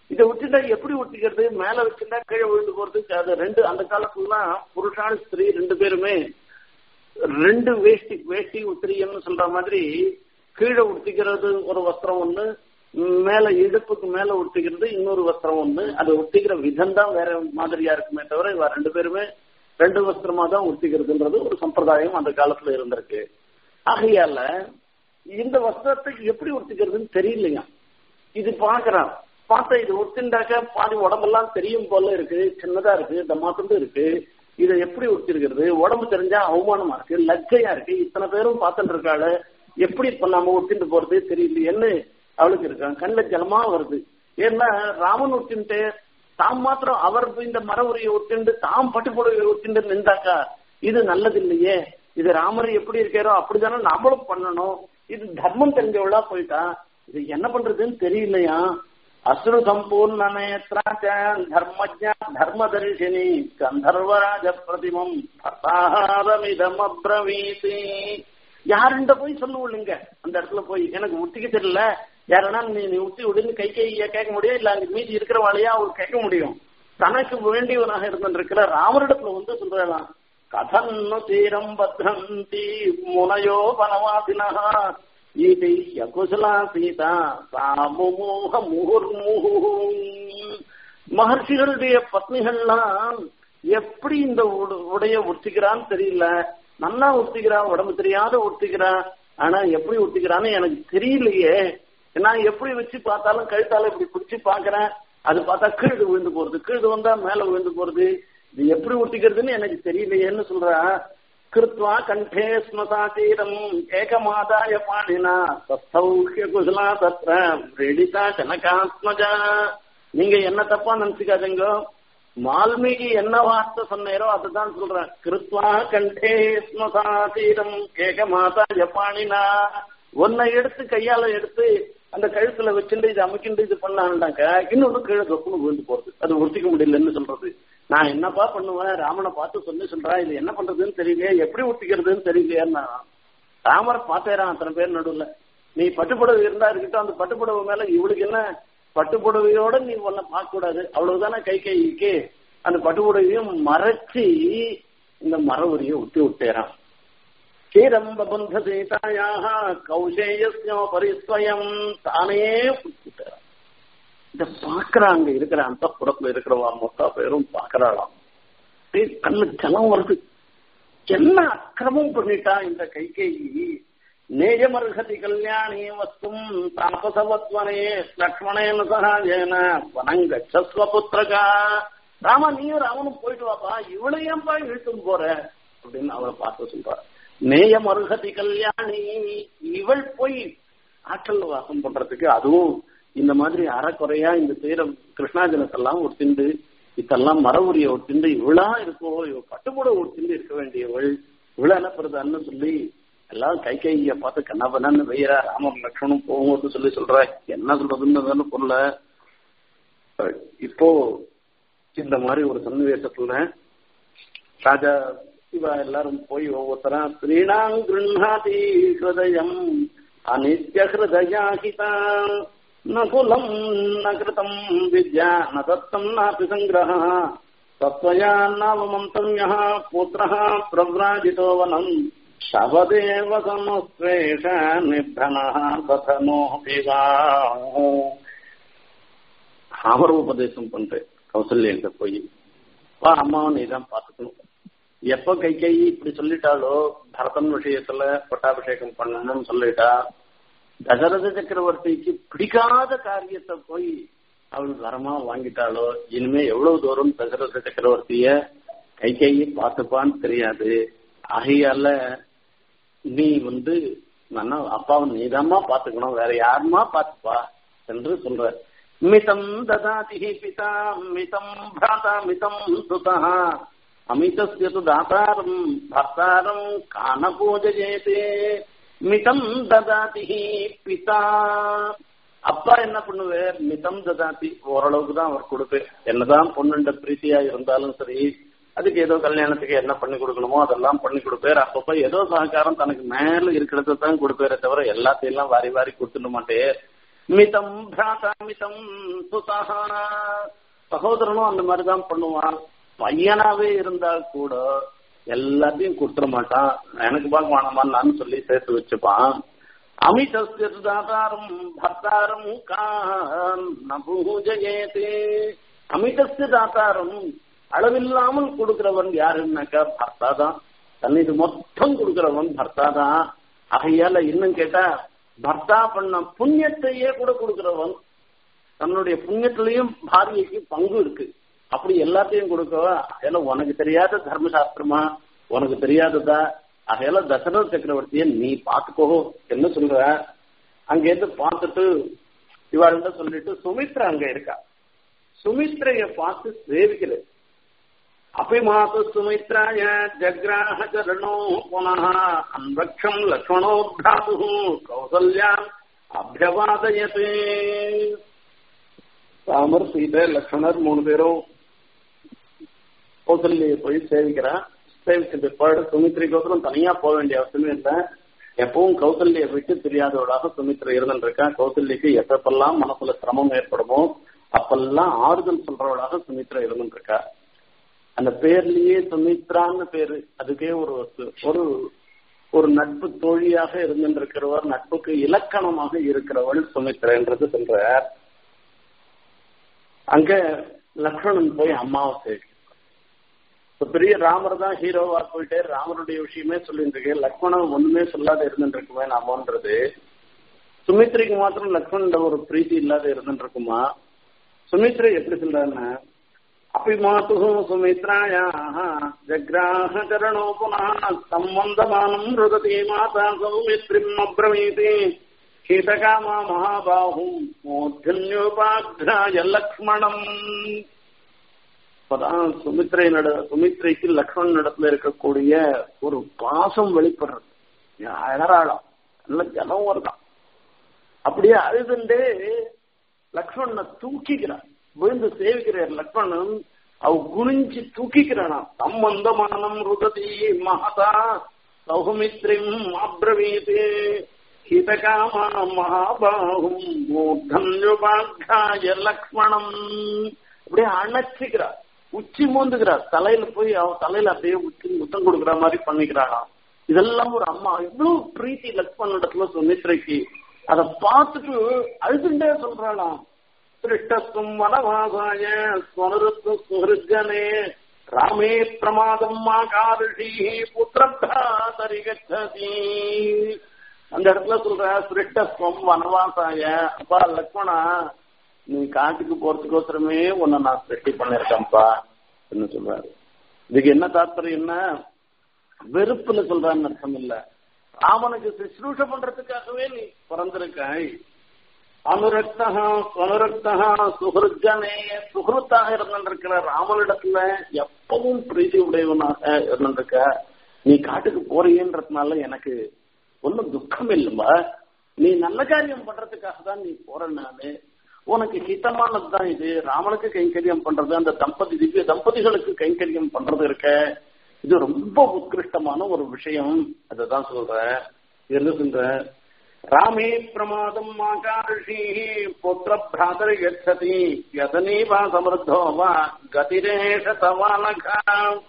இதை விட்டுட்டா எப்படி ஒட்டிக்கிறது மேல வச்சுட்டா கீழே விழுந்து போறதுக்கு அது ரெண்டு அந்த காலத்துலாம் புருஷான ஸ்திரீ ரெண்டு பேருமே ரெண்டு வேஷ்டி வேஷ்டி உத்திரியம்னு சொல்ற மாதிரி கீழே உடுத்திக்கிறது ஒரு வஸ்திரம் ஒண்ணு மேல இடுப்புக்கு மேல ஒட்டிக்கிறது இன்னொரு வஸ்திரம் ஒண்ணு அது ஒட்டிக்கிற விதம் தான் வேற மாதிரியா இருக்குமே தவிர இவ ரெண்டு பேருமே ரெண்டு வஸ்திரமா தான் ஒட்டிக்கிறதுன்றது ஒரு சம்பிரதாயம் அந்த காலத்துல இருந்திருக்கு ஆகையால இந்த வஸ்திரத்துக்கு எப்படி ஒட்டிக்கிறதுன்னு தெரியலையா இது பாக்குறான் பார்த்தா இது ஒட்டிண்டாக்க பாதி உடம்பெல்லாம் தெரியும் போல இருக்கு சின்னதா இருக்கு தம்மாத்துண்டு இருக்கு இதை எப்படி ஒட்டிருக்கிறது உடம்பு தெரிஞ்சா அவமானமா இருக்கு லஜ்ஜையா இருக்கு இத்தனை பேரும் பார்த்துட்டு இருக்காளு எப்படி இப்ப நம்ம ஒட்டிட்டு போறது தெரியலையேன்னு அவளுக்கு இருக்கான் கண்ணில் ஜலமா வருது ஏன்னா ராமன் ஒட்டின்ட்டு தாம் மாத்திரம் அவர் இந்த மர உரையை ஒட்டிண்டு தாம் பட்டு புடவை ஒட்டிண்டு நின்றாக்கா இது நல்லது இல்லையே இது ராமர் எப்படி இருக்காரோ அப்படிதானே நாமளும் பண்ணணும் இது தர்மம் தெரிஞ்சவளா போயிட்டா இது என்ன பண்றதுன்னு தெரியலையா அசுரு சம்பூர்ண நேத்ராச்ச தர்மஜா தர்மதர்ஷினி கந்தர்வராஜ பிரதிமம் பத்தாரமிதம் அப்ரவீசி யாருண்ட போய் சொல்லுவில்லைங்க அந்த இடத்துல போய் எனக்கு முட்டிக்க தெரியல யாரனா நீ நீ உத்தி விடுன்னு கை கைய கேட்க முடியும் இல்ல அங்க மீதி இருக்கிறவாளையா அவர் கேட்க முடியும் தனக்கு வேண்டியவனாக இருந்திருக்கிற ராமரிடத்துல வந்து சொல்றலாம் கதன்னு தீரம் பத்ரந்தி முனையோ வனவாசினா ஈதை யகுசலா சீதா சாமுமோக முகுர்முகு மகர்ஷிகளுடைய பத்னிகள்லாம் எப்படி இந்த உடைய ஒட்டிக்கிறான்னு தெரியல நல்லா ஒட்டிக்கிறா உடம்பு தெரியாத ஒட்டிக்கிறா ஆனா எப்படி ஒட்டிக்கிறான்னு எனக்கு தெரியலையே நான் எப்படி வச்சு பார்த்தாலும் கழுத்தால இப்படி பிடிச்சு பாக்குறேன் அது பார்த்தா கீழது விழுந்து போறது கீழது வந்தா மேல விழுந்து போறது இது எப்படி ஒட்டிக்கிறதுன்னு எனக்கு தெரியலையேன்னு சொல்றா கிருத்வா கண்டே ஸ்மசாதீரம் ஏகமாதாய பாணினா சௌஹ்ய குசலா தத்ர ரெடிதா கனகாத்மஜா நீங்க என்ன தப்பா நினைச்சுக்காதீங்க வால்மீகி என்ன வார்த்தை சொன்னேரோ அதுதான் சொல்றேன் கிருத்வா கண்டே ஸ்மசாதீரம் ஏகமாதாய பாணினா ஒன்னை எடுத்து கையால எடுத்து அந்த கழுத்துல வச்சுட்டு இது அமைக்கிண்டு இது பண்ணாண்டாக்க இன்னொன்னு கீழே தொப்புன்னு விழுந்து போறது அது ஒட்டிக்க முடியலன்னு சொல்றது நான் என்னப்பா பண்ணுவேன் ராமனை பார்த்து சொல்லி சொல்றேன் இது என்ன பண்றதுன்னு தெரியலையே எப்படி ஒட்டிக்கிறதுன்னு தெரியலையா ராமரை பார்த்தேறான் அத்தனை பேர் நடுவில் நீ பட்டுப்புடவை இருந்தா இருக்கட்டும் அந்த பட்டுப்புடவை மேல இவளுக்கு என்ன பட்டுப்புடவையோட நீ ஒன்ன பார்க்க கூடாது அவ்வளவுதானே கை கைக்கு அந்த பட்டுப்புடவையும் மறைச்சி இந்த மரவரியை ஒட்டி விட்டேறான் ஸ்ரீரம்பபந்த சீதாயாக கௌசேயஸ்யோ பரிஸ்வயம் தானே விட்டாராம் இத பாக்குறாங்க இருக்கிற அந்த புறத்துல இருக்கிறவா மொத்தா பேரும் பாக்குறாளாம் கண்ணு ஜலம் வருது என்ன அக்கிரமம் பண்ணிட்டா இந்த கைகேயி நேயமர்ஹதி கல்யாணி வஸ்தும் தாபசவத்வனே லக்ஷ்மணேன சகாஜேன வனங்கச்சஸ்வ புத்திரகா ராமா நீயும் ராமனும் போயிட்டு வாப்பா இவளையேப்பா இழுத்தும் போற அப்படின்னு அவரை பார்த்து சொல்றார் நேயம் அருகதி கல்யாணி இவள் போய் ஆற்றல் வாசம் பண்றதுக்கு அதுவும் இந்த மாதிரி அறக்குறையா இந்த தீரம் கிருஷ்ணாஜனத்தெல்லாம் ஒட்டிண்டு இதெல்லாம் மரவுரிய ஒட்டிண்டு இவளா இருக்கோ இவ பட்டுப்பட ஒட்டிண்டு இருக்க வேண்டியவள் இவள என்ன பெறுதான்னு சொல்லி எல்லாம் கை கைய பார்த்து கண்ணாபண்ணு வெய்யரா ராமர் லட்சணம் போகும்போது சொல்லி சொல்ற என்ன சொல்றதுன்னு பொருள இப்போ இந்த மாதிரி ஒரு சன்னிவேசத்துல ராஜா இவ எல்லாரும் போய் ஒவ்வொருத்தரா ஸ்ரீணாங் கிருண்ணாதி ஹிருதயம் அனித்ய ஹிருதயாஹிதா நகுலம் ந கிருதம் வித்யா ந தத்தம் நாபி சங்கிரஹ தத்வயா நாவமந்தம்யः புத்திரः பிரவ்ராஜிதோ வனம் சவதேவ சமஸ்வேஷ நிர்தனः ததனோபிவா அவர் உபதேசம் பண்றேன் கௌசல்யன்ட்ட போய் வா அம்மாவை நீ தான் பாத்துக்கணும் எப்ப கை கை இப்படி சொல்லிட்டாலோ பரதன் விஷயத்துல பட்டாபிஷேகம் பண்ணணும்னு சொல்லிட்டா தசரத சக்கரவர்த்திக்கு பிடிக்காத காரியத்தை போய் அவள் வரமா வாங்கிட்டாலோ இனிமே எவ்வளவு தூரம் தசரத சக்கரவர்த்திய கை கையை பார்த்துப்பான்னு தெரியாது ஆகையால நீ வந்து நான் அப்பாவை நீதாம்மா பாத்துக்கணும் வேற யாருமா பாத்துப்பா என்று சொல்ற மிதம் ததாதி பிதா மிதம் பிராதா மிதம் சுதா அமிதஸ்ய து தாத்தாரம் பர்த்தாரம் காண பூஜையேதே மிதம் ததாதி பிதா அப்பா என்ன பண்ணுவார் மிதம் ததாதி ஓரளவுக்கு தான் அவர் கொடுப்பேன் என்னதான் பொண்ணுண்ட பிரீத்தியா இருந்தாலும் சரி அதுக்கு ஏதோ கல்யாணத்துக்கு என்ன பண்ணி கொடுக்கணுமோ அதெல்லாம் பண்ணி கொடுப்பார் அப்பப்ப ஏதோ சககாரம் தனக்கு மேல இருக்கிறத தான் கொடுப்பாரே தவிர எல்லாத்தையும் எல்லாம் வாரி வாரி கொடுத்துட மாட்டே மிதம் பிராதா மிதம் சுதா சகோதரனும் அந்த மாதிரிதான் பண்ணுவான் பையனாவே இருந்தா கூட எல்லாத்தையும் கொடுத்துட மாட்டான் எனக்கு பார்க்க வேணாமான்னு சொல்லி சேர்த்து வச்சுப்பான் அமிதஸ்தாரம் பர்த்தாரம் பூஜயேதே அமிதஸ்து தாத்தாரம் அளவில்லாமல் கொடுக்கிறவன் யாருன்னாக்கா பர்த்தா தான் தன்னுக்கு மொத்தம் கொடுக்கிறவன் பர்த்தா தான் ஆகையால இன்னும் கேட்டா பர்த்தா பண்ண புண்ணியத்தையே கூட கொடுக்கிறவன் தன்னுடைய புண்ணியத்திலையும் பாரியைக்கு பங்கு இருக்கு அப்படி எல்லாத்தையும் கொடுக்கவா அதெல்லாம் உனக்கு தெரியாத தர்மசாஸ்திரமா உனக்கு தெரியாததா அதையெல்லாம் தசரத சக்கரவர்த்திய நீ பாத்துக்கோ என்ன சொல்ற அங்க இருந்து பார்த்துட்டு இவாள்கிட்ட சொல்லிட்டு சுமித்ரா அங்க இருக்கா சுமித்ரைய பார்த்து சேவிக்கிறது அபிமாத்து சுமித்ராய ஜக்ராஹ சரணோ புனः அன்வக்ஷம் லக்ஷ்மணோ பிராது கௌசல்யாம் அபியவாதயதே ராமர் சீதை லக்ஷ்மணர் மூணு பேரும் கௌசல்யை போய் சேவிக்கிறான் சேவிச்ச பிற்பாடு சுமித்ரிக்கோசரம் தனியா போக வேண்டிய அவசியமே இல்லை எப்பவும் கௌசல்யை விட்டு தெரியாதவளாக சுமித்ரை இருந்துருக்கா கௌசல்யக்கு எப்பப்பெல்லாம் மனசுல சிரமம் ஏற்படுமோ அப்பெல்லாம் ஆறுதல் சொல்றவளாக சுமித்ரா இருந்துருக்கா அந்த பேர்லயே சுமித்ரான்னு பேரு அதுக்கே ஒரு ஒரு ஒரு நட்பு தோழியாக இருந்திருக்கிறவர் நட்புக்கு இலக்கணமாக இருக்கிறவள் சுமித்ரன்றது சொல்றார் அங்க லக்ஷ்மணன் போய் அம்மாவை இப்ப பெரிய ராமர் தான் ஹீரோவா போயிட்டே ராமருடைய விஷயமே சொல்லிட்டு இருக்கேன் லக்ஷ்மணன் ஒண்ணுமே சொல்லாத இருந்துட்டு இருக்குமே நாமன்றது சுமித்ரிக்கு மாத்திரம் லக்ஷ்மணன் ஒரு பிரீத்தி இல்லாத இருந்துட்டு இருக்குமா சுமித்ரை எப்படி சொல்றாருன்னா அபிமாத்து சுமித்ராயாக ஜக்ராஹ சரணோ புனः சம்பந்தமானம் ருததி மாதா சௌமித்ரிம் அப்ரவீதி கீதகாமா மகாபாகும் மூர்த்தன்யோபாக்ராய லக்ஷ்மணம் இப்பதான் சுமித்ரை நட சுமித்ரைக்கு லக்ஷ்மணன் இடத்துல இருக்கக்கூடிய ஒரு பாசம் வெளிப்படுறது அழறாளாம் நல்ல ஜலம் வருதான் அப்படியே அழுதுண்டே லக்ஷ்மணனை தூக்கிக்கிறான் விழுந்து சேவிக்கிறார் லக்ஷ்மணன் அவ குனிஞ்சு தூக்கிக்கிறானா சம்பந்தமானம் ருததி மகதா சௌமித்ரிம் அப்ரவீதே ஹிதகாமா மகாபாகும் மூர்தன்யுபாக்காய லக்ஷ்மணம் அப்படியே அணைச்சிக்கிறார் உச்சி மூந்துக்கிறார் தலையில போய் அவ தலையில அப்படியே உச்சி முத்தம் கொடுக்குற மாதிரி பண்ணிக்கிறாளாம் இதெல்லாம் ஒரு அம்மா இவ்வளவு பிரீத்தி லக்ஷ்மண இடத்துல சுமித்ரைக்கு அதை பார்த்துட்டு அழுதுண்டே சொல்றாளாம் திருஷ்டத்தும் வனவாசாய ஸ்வனருத்து சுஹருஜனே ராமே பிரமாதம் மா காருஷி புத்திரத்தா தரிகச்சதி அந்த இடத்துல சொல்ற சிருஷ்டஸ்வம் வனவாசாய அப்பா லக்ஷ்மணா நீ காட்டுக்கு போறதுக்கோசரமே உன்னை நான் சிருஷ்டி பண்ணிருக்கேன்ப்பா என்ன சொல்றாரு இதுக்கு என்ன தாத்பரியம் என்ன வெறுப்புல சொல்றான்னு அர்த்தம் இல்ல ராமனுக்கு சுশ্রூஷ பண்றதுக்காகவே நீ பிறந்திருக்காய் அனுரக்தா அனுரக்தா சுஹருஜனே சுஹருத்தாக இருந்திருக்கிற ராமனிடத்துல எப்பவும் பிரீதி உடையவனாக இருந்திருக்க நீ காட்டுக்கு போறீன்றதுனால எனக்கு ஒன்னும் துக்கம் இல்லைம்மா நீ நல்ல காரியம் பண்றதுக்காக தான் நீ போற நானு உனக்கு ஹிதமானது தான் இது ராமனுக்கு கைங்கரியம் பண்றது அந்த தம்பதி திவ்ய தம்பதிகளுக்கு கைங்கரியம் பண்றது இருக்க இது ரொம்ப உத்கிருஷ்டமான ஒரு விஷயம் அதுதான் சொல்றேன் என்ன சொல்ற ராமே பிரமாதம் மாகாரிஷி புத்திர பிராதர் கச்சதி யதனீ வா சமர்த்தோ வா கதிரேஷ தவானகா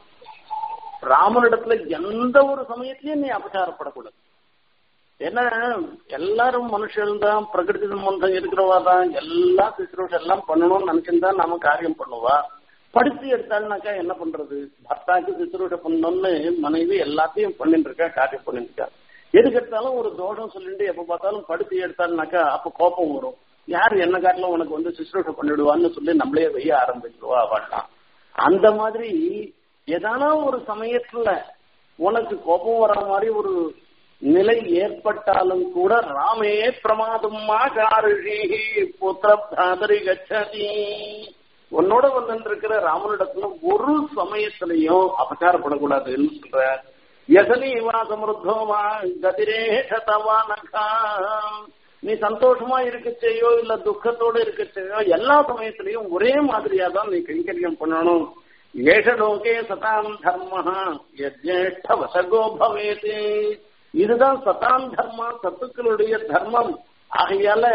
ராமனிடத்துல எந்த ஒரு சமயத்திலயும் நீ அபச்சாரப்படக்கூடாது ஏன்னா எல்லாரும் மனுஷன் தான் பிரகிருதி சம்பந்தம் இருக்கிறவா தான் எல்லா சுற்றுலா எல்லாம் பண்ணணும்னு நினைச்சிருந்தா நாம காரியம் பண்ணுவா படித்து எடுத்தாள்னாக்கா என்ன பண்றது பர்த்தாக்கு சுற்றுலா பண்ணணும்னு மனைவி எல்லாத்தையும் பண்ணிட்டு இருக்கா காரியம் பண்ணிட்டு இருக்கா எதுக்கு எடுத்தாலும் ஒரு தோஷம் சொல்லிட்டு எப்ப பார்த்தாலும் படுத்து எடுத்தாள்னாக்கா அப்ப கோபம் வரும் யார் என்ன காட்டிலும் உனக்கு வந்து சுற்றுலா பண்ணிடுவான்னு சொல்லி நம்மளே வெய்ய ஆரம்பிச்சிருவா அவள்லாம் அந்த மாதிரி ஏதானா ஒரு சமயத்துல உனக்கு கோபம் வர மாதிரி ஒரு நிலை ஏற்பட்டாலும் கூட ராமே பிரமாதம் மாகாரிஷி புத்திர பிராதரி கச்சதி உன்னோட வந்து இருக்கிற ராமனிடத்துல ஒரு சமயத்திலையும் அபச்சாரப்படக்கூடாதுன்னு சொல்ற யசனி வா சமருத்தோவா கதிரேஷதவா நகா நீ சந்தோஷமா இருக்க செய்யோ இல்ல துக்கத்தோட இருக்க செய்யோ எல்லா சமயத்திலையும் ஒரே மாதிரியா தான் நீ கைங்கரியம் பண்ணணும் ஏஷலோகே சதாம் தர்ம யஜ்யேஷ்ட வசகோ பவேதே இதுதான் சதாம் தர்மா சத்துக்களுடைய தர்மம் ஆகையால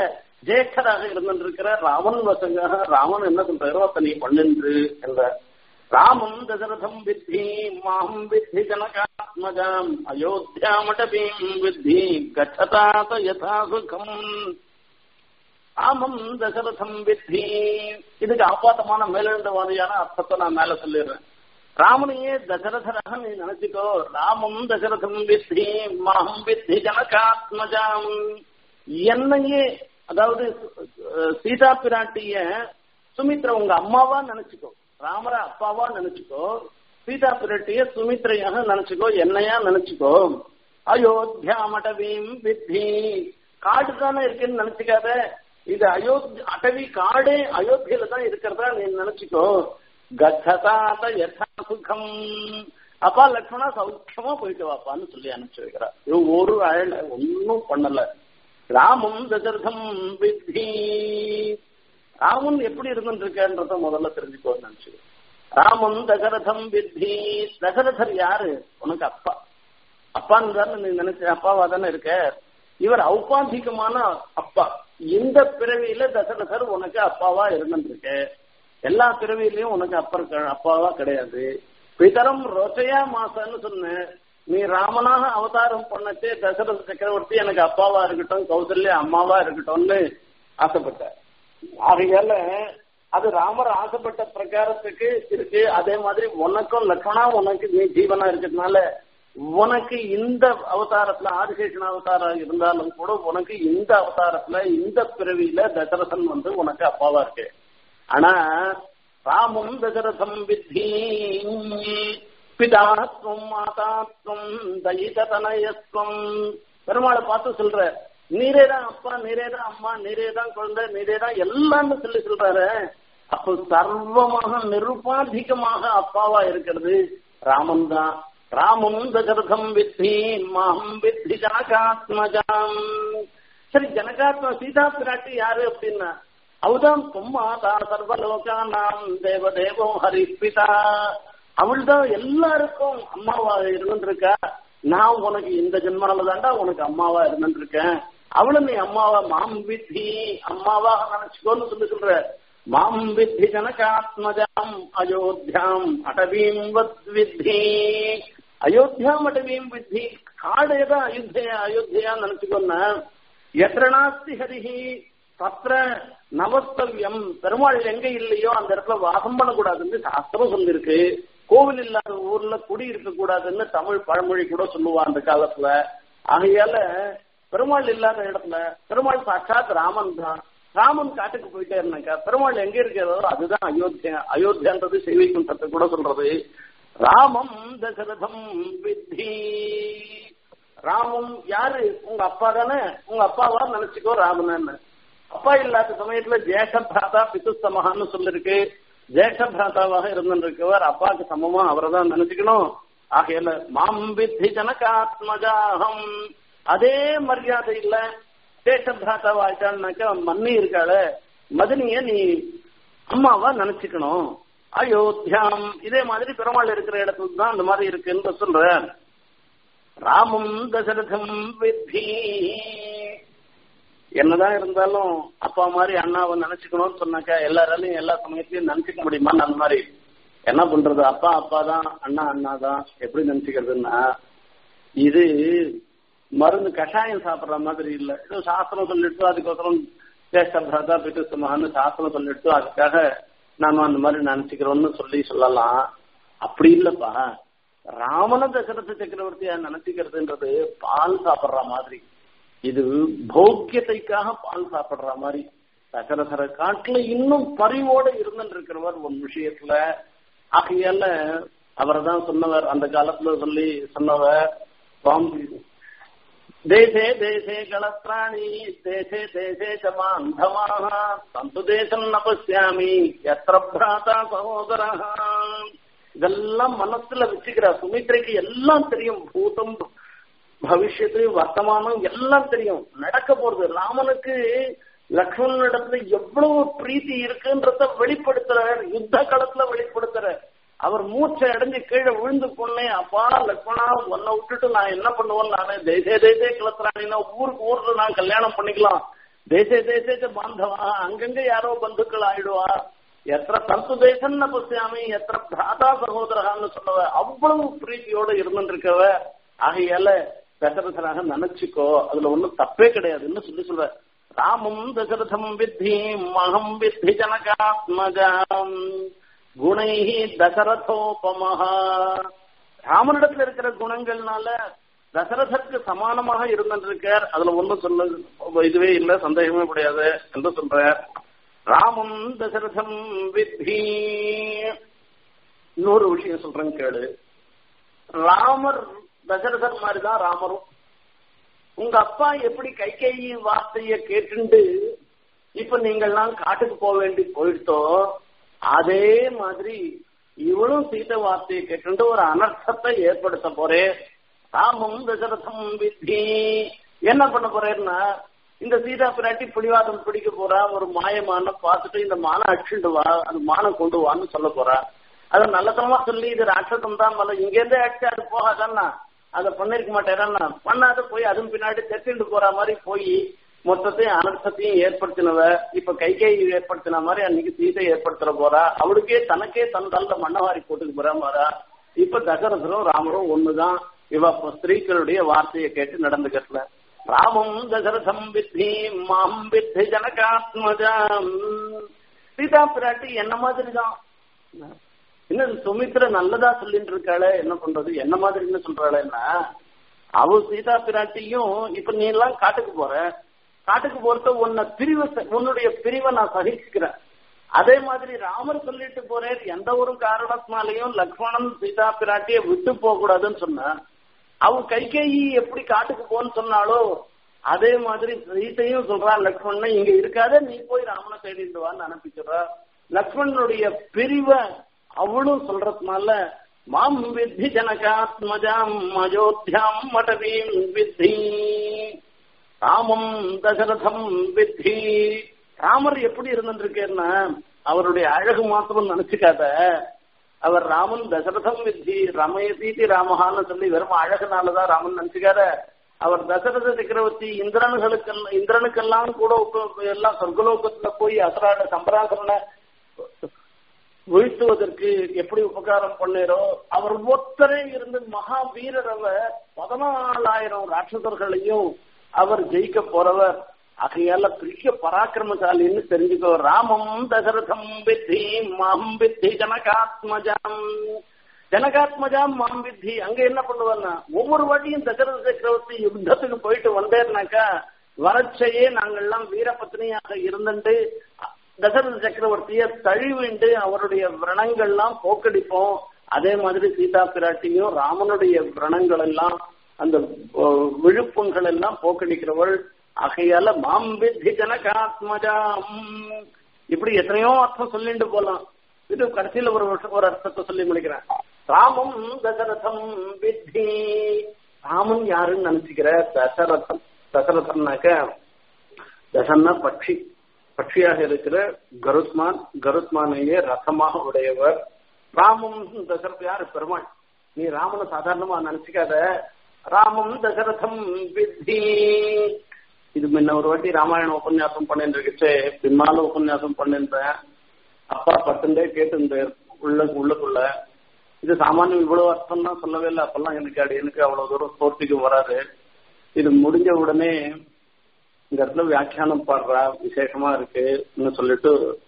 ஜேஷ்டராக இருந்திருக்கிற ராமன் வசங்காக ராமன் என்ன சொல்றாரோ அத்த நீ பண்ணென்று என்ற ராமம் தசரதம் வித்தி மாம் வித்தி ஜனகாத்மஜாம் அயோத்தியாமடபீம் வித்தி கச்சதாத யதா சுகம் ராமம் தசரதம் வித்தி இதுக்கு ஆபாத்தமான மேலிருந்த மாதிரியான அர்த்தத்தை நான் மேல சொல்லிடுறேன் ராமனையே தசரதராக நீ நினைச்சுக்கோ ராமம் தசரதம் வித்தி மாம் வித்தி ஜனகாத்மஜாம் என்னையே அதாவது சீதா பிராட்டிய சுமித்ரா உங்க அம்மாவா நினைச்சுக்கோ ராமர அப்பாவா நினைச்சுக்கோ சீதா பிராட்டிய சுமித்ரையாக நினைச்சுக்கோ என்னையா நினைச்சுக்கோ அயோத்தியா மடவீம் வித்தி காடு தானே இருக்குன்னு நினைச்சுக்காத இது அயோத்தி அடவி காடே அயோத்தியில தான் இருக்கிறதா நீ நினைச்சுக்கோ கச்சதாத யதா சுகம் அப்பா லட்சுமணா சௌக்கியமா போயிட்டு வாப்பான்னு சொல்லி அனுப்பிச்சு வைக்கிறா இது ஒரு அழல ஒன்னும் பண்ணல ராமம் தசரதம் வித்தி ராமன் எப்படி இருந்துருக்கன்றத முதல்ல தெரிஞ்சுக்கோன்னு நினைச்சு ராமன் தசரதம் வித்தி தசரதர் யாரு உனக்கு அப்பா அப்பான்னு தானே நீ நினைச்ச அப்பாவா தானே இருக்க இவர் ஔபாந்திகமான அப்பா இந்த பிறவியில தசரதர் உனக்கு அப்பாவா இருந்துருக்கு எல்லா பிறவியிலையும் உனக்கு அப்பா அப்பாவா கிடையாது பிதரம் ரோச்சையா மாசன்னு சொன்ன நீ ராமனாக அவதாரம் பண்ணச்சே தசரத சக்கரவர்த்தி எனக்கு அப்பாவா இருக்கட்டும் கௌசல்யா அம்மாவா இருக்கட்டும்னு ஆசைப்பட்ட ஆகையால அது ராமர் ஆசைப்பட்ட பிரகாரத்துக்கு இருக்கு அதே மாதிரி உனக்கும் லக்ஷ்மணா உனக்கு நீ ஜீவனா இருக்கிறதுனால உனக்கு இந்த அவதாரத்துல ஆதிசேஷன் அவதாரம் இருந்தாலும் கூட உனக்கு இந்த அவதாரத்துல இந்த பிறவியில தசரதன் வந்து உனக்கு அப்பாவா இருக்கு ஆனா ராமம் தசரதம் வித்தி பிதாத்வம் மாதாத்வம் தயிதனயஸ்வம் பெருமாளை பார்த்து சொல்ற நீரே தான் அப்பா நீரே தான் அம்மா நீரே தான் குழந்தை நீரே தான் எல்லாம்னு சொல்லி சொல்றாரு அப்போ சர்வமாக நிருபாதிகமாக அப்பாவா இருக்கிறது ராமன் தான் ராமம் தசரதம் வித்தி மாம் வித்தி ஜனகாத்மஜாம் சரி ஜனகாத்ம சீதா பிராட்டி யாரு அப்படின்னா அவதான் பொம்மாதா சர்வலோகானாம் தேவதேவோ ஹரிப்பிதா அவள் தான் எல்லாருக்கும் அம்மாவா இருந்துருக்கா நான் உனக்கு இந்த ஜென்மனால தாண்டா உனக்கு அம்மாவா இருந்துருக்கேன் அவளு நீ அம்மாவா மாம் வித்தி அம்மாவா நினைச்சுக்கோன்னு சொல்லி சொல்ற மாம் வித்தி ஜனகாத்மஜாம் அயோத்தியாம் அடவீம் வத் வித்தி அயோத்தியாம் அடவீம் வித்தி காடு ஏதா அயோத்தியா அயோத்தியா நினைச்சுக்கோன்னா எத்ரணாஸ்தி ஹரிஹி தத்திர நவஸ்தவ்யம் பெருமாள் எங்க இல்லையோ அந்த இடத்துல வாசம் பண்ணக்கூடாதுன்னு சாஸ்திரம் சொல்லிருக்கு கோவில் இல்லாத ஊர்ல குடி இருக்க கூடாதுன்னு தமிழ் பழமொழி கூட சொல்லுவா அந்த காலத்துல ஆகையால பெருமாள் இல்லாத இடத்துல பெருமாள் சாட்சாத் ராமன் தான் ராமன் காட்டுக்கு போயிட்டே இருந்தாக்கா பெருமாள் எங்க இருக்கிறதோ அதுதான் அயோத்தியா அயோத்தியான்றது செய்விக்குன்றத்தை கூட சொல்றது ராமம் தசரதம் வித்தி ராமம் யாரு உங்க அப்பா தானே உங்க அப்பாவா நினைச்சுக்கோ ராமனன்னு அப்பா இல்லாத சமயத்துல ஜேஷ்ட பிராதா பித்துஸ்தமகான்னு சொல்லிருக்கு ஜேஷ்ட பிராதாவாக இருந்திருக்கவர் அப்பாவுக்கு சமமா அவரை தான் நினைச்சுக்கணும் ஆகையில மாம் வித்தி ஜனகாத்மஜாகம் அதே மரியாதை இல்ல ஜேஷ்ட பிராதாவா ஆயிட்டான்னாக்கா மன்னி இருக்காள மதினிய நீ அம்மாவா நினைச்சுக்கணும் அயோத்தியாம் இதே மாதிரி பெருமாள் இருக்கிற இடத்துல தான் அந்த மாதிரி இருக்குன்னு சொல்ற ராமம் தசரதம் வித்தி என்னதான் இருந்தாலும் அப்பா மாதிரி அண்ணாவை நினைச்சுக்கணும்னு சொன்னாக்கா எல்லாராலையும் எல்லா சமயத்திலயும் நினைச்சுக்க முடியுமா அந்த மாதிரி என்ன பண்றது அப்பா அப்பா தான் அண்ணா அண்ணா தான் எப்படி நினைச்சுக்கிறதுன்னா இது மருந்து கஷாயம் சாப்பிடுற மாதிரி இல்ல ஏதோ சாஸ்திரம் சொல்லிட்டு அதுக்கோசரம் ஜேஷ்ட பிரதா பிட்டுஸ்தமான்னு சாஸ்திரம் சொல்லிட்டு அதுக்காக நாம அந்த மாதிரி நினைச்சுக்கிறோம்னு சொல்லி சொல்லலாம் அப்படி இல்லப்பா ராமன தசரத சக்கரவர்த்தியா நினைச்சுக்கிறதுன்றது பால் சாப்பிடுற மாதிரி இது போக்கியத்தைக்காக பால் சாப்பிடுற மாதிரி தசரசர காட்டுல இன்னும் பரிவோட இருந்துட்டு இருக்கிறவர் ஒரு விஷயத்துல ஆகையால அவர் தான் சொன்னவர் அந்த காலத்துல சொல்லி சொன்னவர் சுவாமி தேசே தேசே களத்ராணி தேசே தேசே சமாந்தமாக தந்து தேசம் ந பசியாமி எத்திர பிராதா சகோதரா இதெல்லாம் மனசுல வச்சுக்கிற சுமித்ரைக்கு எல்லாம் தெரியும் பூதம் பவிஷ்யத்து வர்த்தமானம் எல்லாம் தெரியும் நடக்க போறது ராமனுக்கு லக்ஷ்மணனிடத்துல எவ்வளவு பிரீத்தி இருக்குன்றத வெளிப்படுத்துறார் யுத்த களத்துல வெளிப்படுத்துறார் அவர் மூச்சை அடைஞ்சு கீழே விழுந்து கொண்டே அப்பா லக்ஷ்மணா உன்னை விட்டுட்டு நான் என்ன பண்ணுவேன் நானு தேசே தேசே கிளத்துறானின்னா ஊருக்கு ஊர்ல நான் கல்யாணம் பண்ணிக்கலாம் தேசே தேசே பாந்தவா அங்கங்க யாரோ பந்துக்கள் ஆயிடுவா எത്ര தந்து தேசம் பசியாமி எത്ര பிராதா சகோதரகான்னு சொல்லவ அவ்வளவு பிரீத்தியோட இருந்துருக்கவ ஆகையால தசரதனாக நினைச்சுக்கோ அதுல ஒண்ணும் தப்பே கிடையாதுன்னு சொல்லி சொல்ற ராமம் தசரதம் வித்தி மகம் வித்தி ஜனகாத்மஜாம் குணை தசரதோபமஹா ராமனிடத்துல இருக்கிற குணங்கள்னால தசரதற்கு சமானமாக இருந்திருக்கார் அதுல ஒண்ணும் சொல்ல இதுவே இல்ல சந்தேகமே கிடையாது என்று சொல்றார் ராமம் தசரதம் வித்தி இன்னொரு விஷயம் சொல்றேன் கேளு ராமர் தசரதர் மாதிரிதான் ராமரும் உங்க அப்பா எப்படி கை கை வார்த்தைய கேட்டுண்டு இப்ப நீங்கள்லாம் காட்டுக்கு போக வேண்டி போயிட்டோ அதே மாதிரி இவளும் சீத வார்த்தையை கேட்டு ஒரு அனர்த்தத்தை ஏற்படுத்த போறேன் ராமம் தசரதம் வித்தி என்ன பண்ண போறேன்னா இந்த சீதா பிராட்டி பிடிவாதம் பிடிக்க போறா ஒரு மாயமான பார்த்துட்டு இந்த மானை அடிச்சுட்டு வா அந்த மானை கொண்டு வான்னு சொல்ல போறா அதை நல்லதனமா சொல்லி இது ராட்சசம் தான் மலை இங்க இருந்தே அடிச்சு அது போகாதான்னா அதை பண்ணிருக்க மாட்டேறான்னா பண்ணாத போய் அதுவும் பின்னாடி தெத்திட்டு போற மாதிரி போய் மொத்தத்தையும் அனர்த்தத்தையும் ஏற்படுத்தினவ இப்ப கை கை ஏற்படுத்தின மாதிரி அன்னைக்கு சீதை ஏற்படுத்துற போறா அவளுக்கே தனக்கே தன் தள்ள மண்ணவாரி போட்டுக்கு போறா மாறா இப்ப தசரதரும் ராமரும் ஒண்ணுதான் இவ ஸ்திரீக்களுடைய வார்த்தையை கேட்டு நடந்துக்கல ராமம் தசரதம் வித்தி மாம் வித்தி ஜனகாத்மஜாம் சீதா பிராட்டி என்ன மாதிரி தான் என்ன சுமித்ர நல்லதா சொல்லிட்டு இருக்காளே என்ன பண்றது என்ன மாதிரின்னு சொல்றாளேன்னா அவ சீதா பிராட்டியும் இப்ப நீ எல்லாம் காட்டுக்கு போற காட்டுக்கு போறத உன்னை பிரிவை உன்னுடைய பிரிவை நான் சகிச்சுக்கிறேன் அதே மாதிரி ராமர் சொல்லிட்டு போறேன் எந்த ஒரு காரணத்தினாலையும் லக்ஷ்மணன் சீதா பிராட்டிய விட்டு போக கூடாதுன்னு சொன்ன அவ கைகேயி எப்படி காட்டுக்கு போன்னு சொன்னாலோ அதே மாதிரி சீத்தையும் சொல்றா லக்ஷ்மணன் இங்க இருக்காத நீ போய் ராமனை தேடிட்டு வான்னு அனுப்பிச்சுடுறா லக்ஷ்மணனுடைய பிரிவை அவளும் சொல்றதுனால மாம் வித்தி ஜனகாத்மஜாம் அயோத்தியாம் மடவீம் வித்தி ராமம் தசரதம் வித்தி ராமர் எப்படி இருந்துருக்கேன்னா அவருடைய அழகு மாத்திரம் நினைச்சுக்காத அவர் ராமன் தசரதம் வித்தி ரமய சீதி ராமஹான்னு சொல்லி வெறும் அழகுனாலதான் ராமன் நினைச்சுக்காத அவர் தசரத சக்கரவர்த்தி இந்திரனுகளுக்கு இந்திரனுக்கெல்லாம் கூட எல்லாம் சொர்க்கலோகத்துல போய் அசராட சம்பராசரனை வீழ்த்துவதற்கு எப்படி உபகாரம் பண்ணீரோ அவர் ஒத்தரே இருந்து மகாவீரர் அவர் பதினாலாயிரம் ராட்சசர்களையும் அவர் ஜெயிக்க போறவர் ஆகையால பெரிய பராக்கிரமசாலின்னு தெரிஞ்சுக்கோ ராமம் தசரதம் வித்தி மாம் வித்தி ஜனகாத்மஜாம் ஜனகாத்மஜாம் மாம் வித்தி அங்க என்ன பண்ணுவார்னா ஒவ்வொரு வாட்டியும் தசரத சக்கரவர்த்தி யுத்தத்துக்கு போயிட்டு வந்தேர்னாக்கா வரச்சையே நாங்கள்லாம் வீரபத்னியாக இருந்துட்டு தசரத சக்கரவர்த்திய தழிவிண்டு அவருடைய விரணங்கள்லாம் போக்கடிப்போம் அதே மாதிரி சீதா பிராட்டியும் ராமனுடைய விரணங்கள் எல்லாம் அந்த விழுப்புங்கள் எல்லாம் போக்கடிக்கிறவள் ஆகையால மாம் வித்தி ஜனகாத்மஜாம் இப்படி எத்தனையோ அர்த்தம் சொல்லிட்டு போலாம் இது கடைசியில ஒரு ஒரு அர்த்தத்தை சொல்லி முடிக்கிறேன் ராமம் தசரதம் வித்தி ராமன் யாருன்னு நினைச்சுக்கிற தசரதம் தசரதம்னாக்க தசன்னா பட்சி பட்சியாக இருக்கிற கருத்மான் கருத்மானையே ரசமாக உடையவர் ராமம் தசரத் யாரு பெருமாள் நீ ராமனை சாதாரணமா நினைச்சுக்காத ராமம் தசரதம் வித்தி இது முன்ன ஒரு வாட்டி ராமாயண உபன்யாசம் பண்ணிட்டு இருக்குச்சு பின்னால உபன்யாசம் பண்ணிருந்தேன் அப்பா பத்துண்டே கேட்டிருந்தேன் உள்ள உள்ளுக்குள்ள இது சாமானியம் இவ்வளவு அர்த்தம் தான் சொல்லவே இல்லை அப்பெல்லாம் எனக்கு அடி எனக்கு அவ்வளவு தூரம் சோர்த்திக்கு வராது இது முடிஞ்ச உடனே இந்த இடத்துல வியாக்கியானம் பாடுறா விசேஷமா இருக்குன்னு சொல்லிட்டு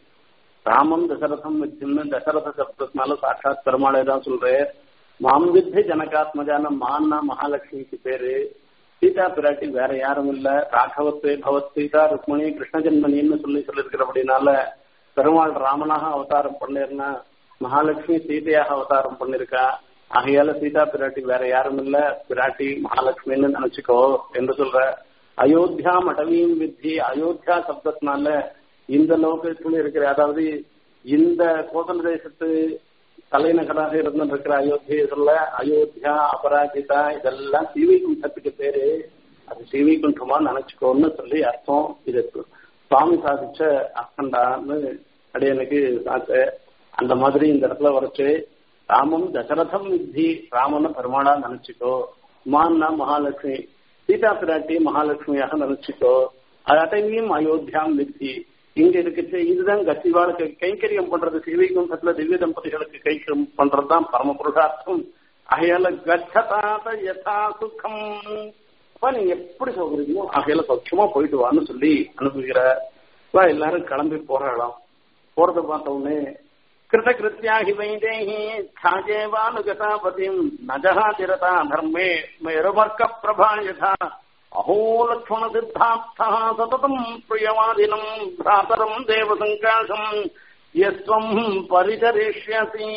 ராமம் தசரதம் வச்சுன்னு தசரத சப்தத்தினால சாட்சாத் பெருமாளே தான் சொல்றேன் மாம்பித்தி ஜனகாத்மஜான மான்னா மகாலட்சுமிக்கு பேரு சீதா பிராட்டி வேற யாரும் இல்ல ராகவத்தே பவத் சீதா ருக்மணி கிருஷ்ண ஜென்மனின்னு சொல்லி சொல்லியிருக்கிறபடினால பெருமாள் ராமனாக அவதாரம் பண்ணிருந்தா மகாலட்சுமி சீதையாக அவதாரம் பண்ணிருக்கா ஆகையால சீதா பிராட்டி வேற யாரும் இல்ல பிராட்டி மகாலட்சுமின்னு நினைச்சுக்கோ என்று சொல்ற அயோத்தியா மடவியும் வித்தி அயோத்தியா சப்தத்தினால இந்த லோகத்துல இருக்கிற அதாவது இந்த கோசல தேசத்து தலைநகராக இருந்திருக்கிற அயோத்தியை சொல்ல அயோத்தியா அபராஜிதா இதெல்லாம் ஸ்ரீவைகுண்டத்துக்கு பேரு அது ஸ்ரீவைகுண்டமா நினைச்சுக்கோன்னு சொல்லி அர்த்தம் இது சுவாமி சாதிச்ச அர்த்தண்டான்னு அடையனுக்கு சாத்த அந்த மாதிரி இந்த இடத்துல வரைச்சு ராமம் தசரதம் வித்தி ராமன பெருமாளா நினைச்சுக்கோ மான்னா மகாலட்சுமி சீதா பிராட்டி மகாலட்சுமியாக நினைச்சுக்கோ அதையும் அயோத்தியாம் வித்தி இங்க இருக்குச்சு இதுதான் கசிவாளுக்கு கைங்கரியம் பண்றது சிவைகுண்டத்துல திவ்ய தம்பதிகளுக்கு கைங்கரியம் பண்றதுதான் பரம புருஷார்த்தம் ஆகையால கச்சதாத யதா சுகம் அப்ப நீங்க எப்படி சௌகரியமோ ஆகையால சௌக்கியமா போயிட்டு வான்னு சொல்லி அனுப்புகிற வா எல்லாரும் கிளம்பி போறாளாம் போறத பார்த்த உடனே கிருதகிருத்தியாகி வைதேகி சாஜேவானுகதாபதிம் நஜகா திரதா தர்மே மேருமர்க்க பிரபா யதா அஹோ லக்ஷ்மண சித்தார்த்தா சததம் பிரியவாதினம் பிராதரம் தேவசங்காசம் எஸ்வம் பரிசரிஷ்யசி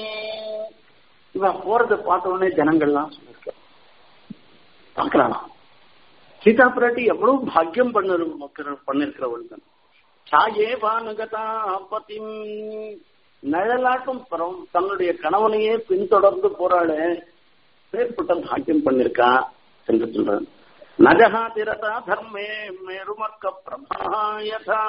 இவ போறத பார்த்த உடனே ஜனங்கள்லாம் சொல்லிருக்க பாக்குறானா சீதா பிராட்டி எவ்வளவு பாக்கியம் பண்ண பண்ணிருக்கிறவள் தான் சாயே பானுகதா பத்திம் நிழலாட்டும் பரம் தன்னுடைய கணவனையே பின்தொடர்ந்து போறாளே பேர்பட்ட பாக்கியம் பண்ணிருக்கா என்று சொல்றான் நஜகா திரதா தர்மே மேரும் அர்க்க பிரபாயதா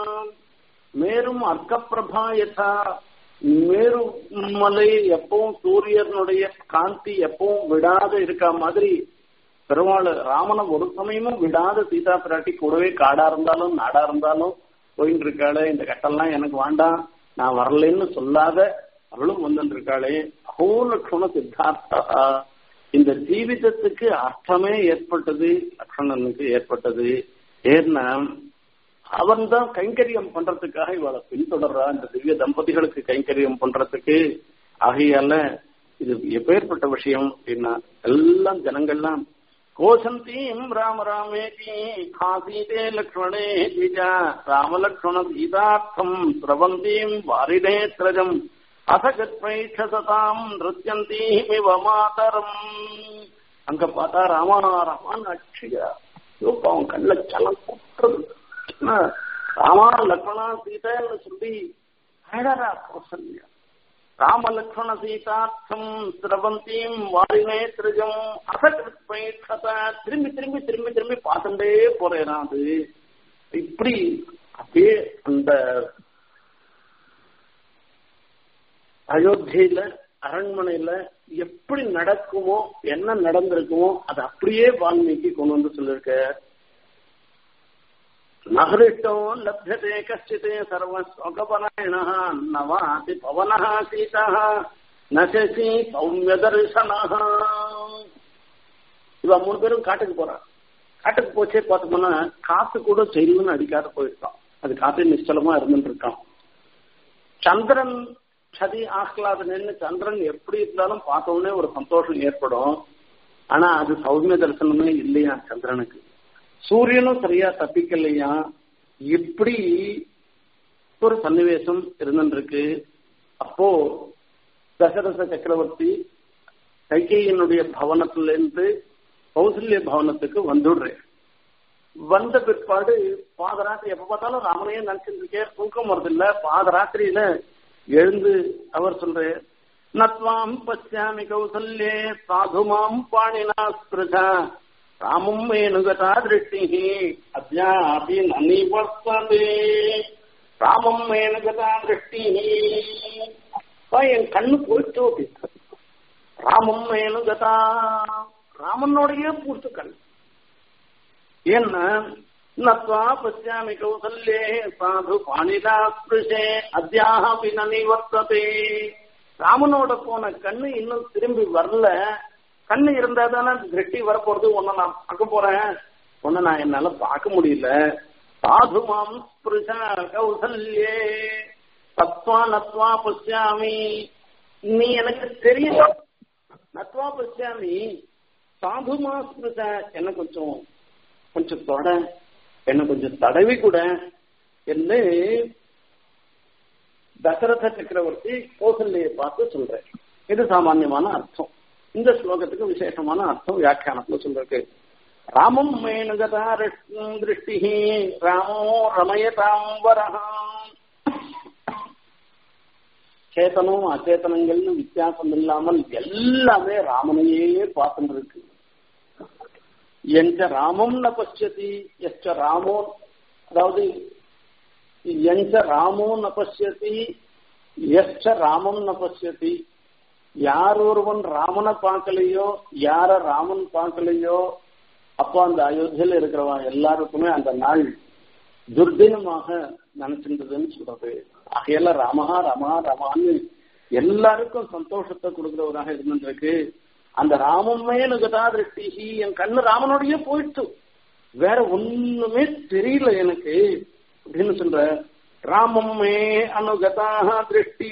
மேரும் அர்க்க பிரபாயதா மேரு மலை எப்பவும் சூரியனுடைய காந்தி எப்பவும் விடாத இருக்க மாதிரி பெருமாள் ராமனை ஒரு சமயமும் விடாத சீதா பிராட்டி கூடவே காடா இருந்தாலும் நாடா இருந்தாலும் போயிட்டு இருக்காளே இந்த கட்டெல்லாம் எனக்கு வேண்டாம் நான் வரலன்னு சொல்லாத அவளும் வந்துட்டு இருக்காளே அஹோ லக்ஷ்மண சித்தார்த்தா இந்த ஜீவிதத்துக்கு அர்த்தமே ஏற்பட்டது லக்ஷ்மணனுக்கு ஏற்பட்டது ஏன்னா அவன் தான் கைங்கரியம் பண்றதுக்காக இவளை பின்தொடர்றா இந்த திவ்ய தம்பதிகளுக்கு கைங்கரியம் பண்றதுக்கு ஆகையால இது எப்பேற்பட்ட விஷயம் அப்படின்னா எல்லாம் ஜனங்கள்லாம் கோசந்தீம் ராம ராமேதி காசீதே லக்ஷ்மணே திஜா ராம லக்ஷ்மண சீதார்த்தம் சிரவந்தீம் வாரிடேத்ரஜம் அசகத்வைஷசதாம் நிருத்தியந்தீமிவ மாதரம் அங்க பார்த்தா ராமானா ராமான் அட்சியா அவன் கண்ணில் சலம் குட்டுறது ராமா லக்ஷ்மணா சீதான்னு சொல்லி அழறா கௌசல்யா ராம லக்ஷ்மண சீதார்த்தம் சிரவந்தீம் வாரினே திருஜம் அசகிருத்பைஷத திரும்பி திரும்பி திரும்பி திரும்பி பார்த்துட்டே போறேன் அது இப்படி அப்படியே அந்த அயோத்தியில அரண்மனையில எப்படி நடக்குமோ என்ன நடந்திருக்குமோ அது அப்படியே வால்மீகி கொண்டு வந்து சொல்லிருக்க நகரிட்டோ லப்யதே கஷ்டிதே சர்வஸ்வகபராயண நவாதி பவன சீதா நசி சௌமிய தரிசனா இவ மூணு பேரும் காட்டுக்கு போறான் காட்டுக்கு போச்சே பார்த்தோம்னா காத்து கூட செறிவுன்னு அடிக்காத போயிருக்கான் அது காத்து நிச்சலமா இருந்துட்டு இருக்கான் சந்திரன் சதி ஆஹ்லாதனு சந்திரன் எப்படி இருந்தாலும் பார்த்த உடனே ஒரு சந்தோஷம் ஏற்படும் ஆனா அது சௌமிய தரிசனமே இல்லையா சந்திரனுக்கு சூரியனும் சரியா தப்பிக்கலையா இப்படி ஒரு சன்னிவேசம் இருந்துருக்கு அப்போ தசரத சக்கரவர்த்தி கைகையினுடைய பவனத்திலிருந்து கௌசல்ய பவனத்துக்கு வந்துடுறேன் வந்த பிற்பாடு பாதராத்திரி எப்ப பார்த்தாலும் ராமனையே நினைச்சிட்டு இருக்கேன் தூக்கம் வருதில்ல பாதராத்திரியில எழுந்து அவர் சொல்றார் நத்வாம் பசியாமி கௌசல்யே சாதுமாம் பாணினா ஸ்பிருதா ராமம் மேனுகதா திருஷ்டி அத்யாபி நனிவர்த்ததே ராமம் மேனுகதா திருஷ்டி என் கண்ணு போயிட்டோ அப்படின்னு ராமம் மேனுகதா ராமனோடையே பூர்த்து கண் ஏன்னா நத்வா பசியாமி கௌசல்யே சாது பாணிதா ஸ்பிருஷே அத்தியாபி நனிவர்த்ததே ராமனோட போன கண்ணு இன்னும் திரும்பி வரல கண்ணு இருந்தா தானே திருஷ்டி வரப்போறது ஒன்ன நான் பார்க்க போறேன் ஒன்ன நான் என்னால பார்க்க முடியல சாதுமாம் ஸ்பிருஷா கௌசல்யே தத்வா நத்வா பசியாமி நீ எனக்கு தெரியல நத்வா பசியாமி சாதுமா ஸ்பிருஷா என்ன கொஞ்சம் கொஞ்சம் தொட என்ன கொஞ்சம் தடவி கூட என்று தசரத சக்கரவர்த்தி கௌசல்யை பார்த்து சொல்றேன் இது சாமான்யமான அர்த்தம் இந்த ஸ்லோகத்துக்கு விசேஷமான அர்த்தம் வியாக்கியானத்துல சொல்றது ராமம் மேனுகதா திருஷ்டி ராமோ ரமயதாம் வரஹா சேத்தனம் அச்சேதனங்கள்னு வித்தியாசம் இல்லாமல் எல்லாமே ராமனையே பார்த்துட்டு இருக்கு எந்த ராமம் ந பசியதி எச்ச ராமோ அதாவது எந்த ராமோ ந பசியதி எச்ச ராமம் ந பசியதி யார் ஒருவன் ராமனை பார்க்கலையோ யார ராமன் பார்க்கலையோ அப்போ அந்த அயோத்தியில இருக்கிறவன் எல்லாருக்குமே அந்த நாள் துர்தினமாக நினைச்சிருந்ததுன்னு சொல்றது ஆகையால ராமஹா ரமா ரமான்னு எல்லாருக்கும் சந்தோஷத்தை கொடுக்கிறவராக இருந்திருக்கு அந்த ராமமே நுகதா திருஷ்டி என் கண்ணு ராமனோடய போயிட்டு வேற ஒண்ணுமே தெரியல எனக்கு அப்படின்னு சொல்ற ராமமே அனுகதா திருஷ்டி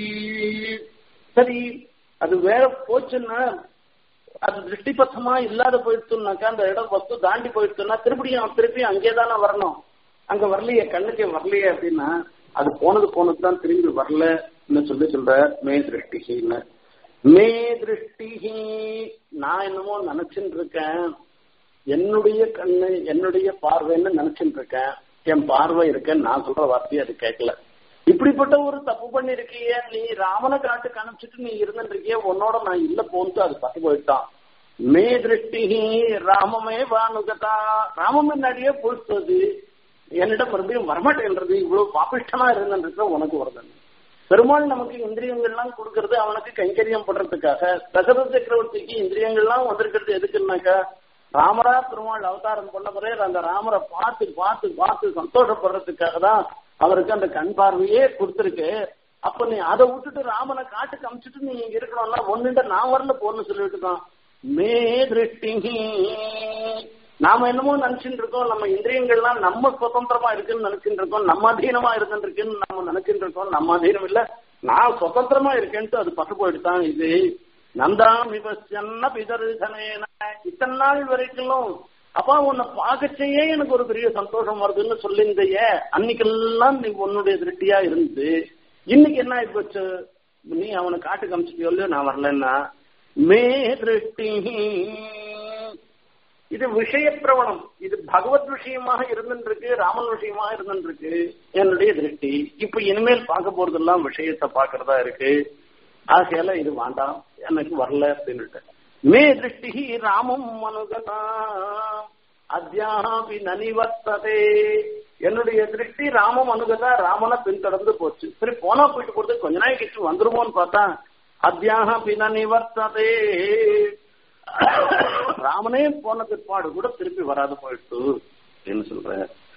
சரி அது வேற போச்சுன்னா அது திருஷ்டிபத்தமா இல்லாத போயிடுச்சுனாக்கா அந்த இடம் வஸ்து தாண்டி போயிடுச்சுன்னா திருப்பியும் திருப்பி அங்கே தானே வரணும் அங்க வரலையே கண்ணுக்கு வரலையே அப்படின்னா அது போனது போனது தான் திரும்பி வரலன்னு சொல்லி சொல்ற மே திருஷ்டிகின்னு மே திருஷ்டிகி நான் என்னமோ நினைச்சுட்டு இருக்கேன் என்னுடைய கண்ணு என்னுடைய பார்வைன்னு நினைச்சுட்டு இருக்கேன் என் பார்வை இருக்கேன் நான் சொல்ற வார்த்தையை அது கேட்கல இப்படிப்பட்ட ஒரு தப்பு பண்ணிருக்கிய நீ ராமனை காட்டு காமிச்சிட்டு நீ இருந்துட்டு இருக்கிய உன்னோட நான் இல்ல போன்ட்டு அது பட்டு போயிட்டான் மே திருஷ்டி ராமமே வானுகதா ராமம் முன்னாடியே போயிட்டது என்னிடம் மறுபடியும் வரமாட்டேன்றது இவ்வளவு பாபிஷ்டமா இருந்துட்டு உனக்கு வருது பெருமாள் நமக்கு இந்திரியங்கள்லாம் கொடுக்கறது அவனுக்கு கைங்கரியம் பண்றதுக்காக தசரத சக்கரவர்த்திக்கு இந்திரியங்கள்லாம் வந்திருக்கிறது எதுக்குன்னாக்கா ராமரா பெருமாள் அவதாரம் பண்ண பிறகு அந்த ராமரை பார்த்து பார்த்து பார்த்து சந்தோஷப்படுறதுக்காக தான் அவருக்கு அந்த கண் பார்வையே கொடுத்துருக்கு அப்ப நீ அதை விட்டுட்டு ராமனை காட்டு காமிச்சிட்டு நீ இங்க இருக்கணும்னா ஒன்னுட்ட நான் வரல போன்னு சொல்லிட்டு தான் மே திருஷ்டி நாம என்னமோ நினைச்சுட்டு இருக்கோம் நம்ம இந்திரியங்கள்லாம் நம்ம சுதந்திரமா இருக்குன்னு நினைச்சுட்டு இருக்கோம் நம்ம அதீனமா இருந்துட்டு இருக்குன்னு நம்ம நினைச்சுட்டு இருக்கோம் நம்ம அதீனம் இல்ல நான் சுதந்திரமா இருக்கேன்ட்டு அது பட்டு போயிட்டுதான் இது நந்தாம் விபசன்ன பிதர்சனேன இத்தனை நாள் வரைக்கும் அப்பா உன்னை பார்க்கச்சேயே எனக்கு ஒரு பெரிய சந்தோஷம் வருதுன்னு சொல்லியிருந்தைய அன்னைக்கெல்லாம் நீ உன்னுடைய திருஷ்டியா இருந்து இன்னைக்கு என்ன ஆயிப்போச்சு நீ அவனை காட்டு காமிச்சிட்டியோ இல்லையோ நான் வரலன்னா மே திருஷ்டி இது விஷய பிரவணம் இது பகவத் விஷயமாக இருந்துருக்கு ராமன் விஷயமாக இருந்துருக்கு என்னுடைய திருஷ்டி இப்ப இனிமேல் பார்க்க போறதெல்லாம் விஷயத்தை பாக்குறதா இருக்கு ஆகையால இது வேண்டாம் எனக்கு வரல அப்படின்னுட்டு மே திருஷ்டி ராமம் மனுகதா அத்தியாபி நனிவர்த்ததே என்னுடைய திருஷ்டி ராமம் அனுகதா ராமனை பின்தொடர்ந்து போச்சு சரி போனா போயிட்டு போறது கொஞ்ச நாள் கழிச்சு வந்துருமோன்னு பார்த்தா அத்தியாபி நனிவர்த்ததே ராமனே போன பிற்பாடு கூட திருப்பி வராது போயிட்டு அப்படின்னு சொல்ற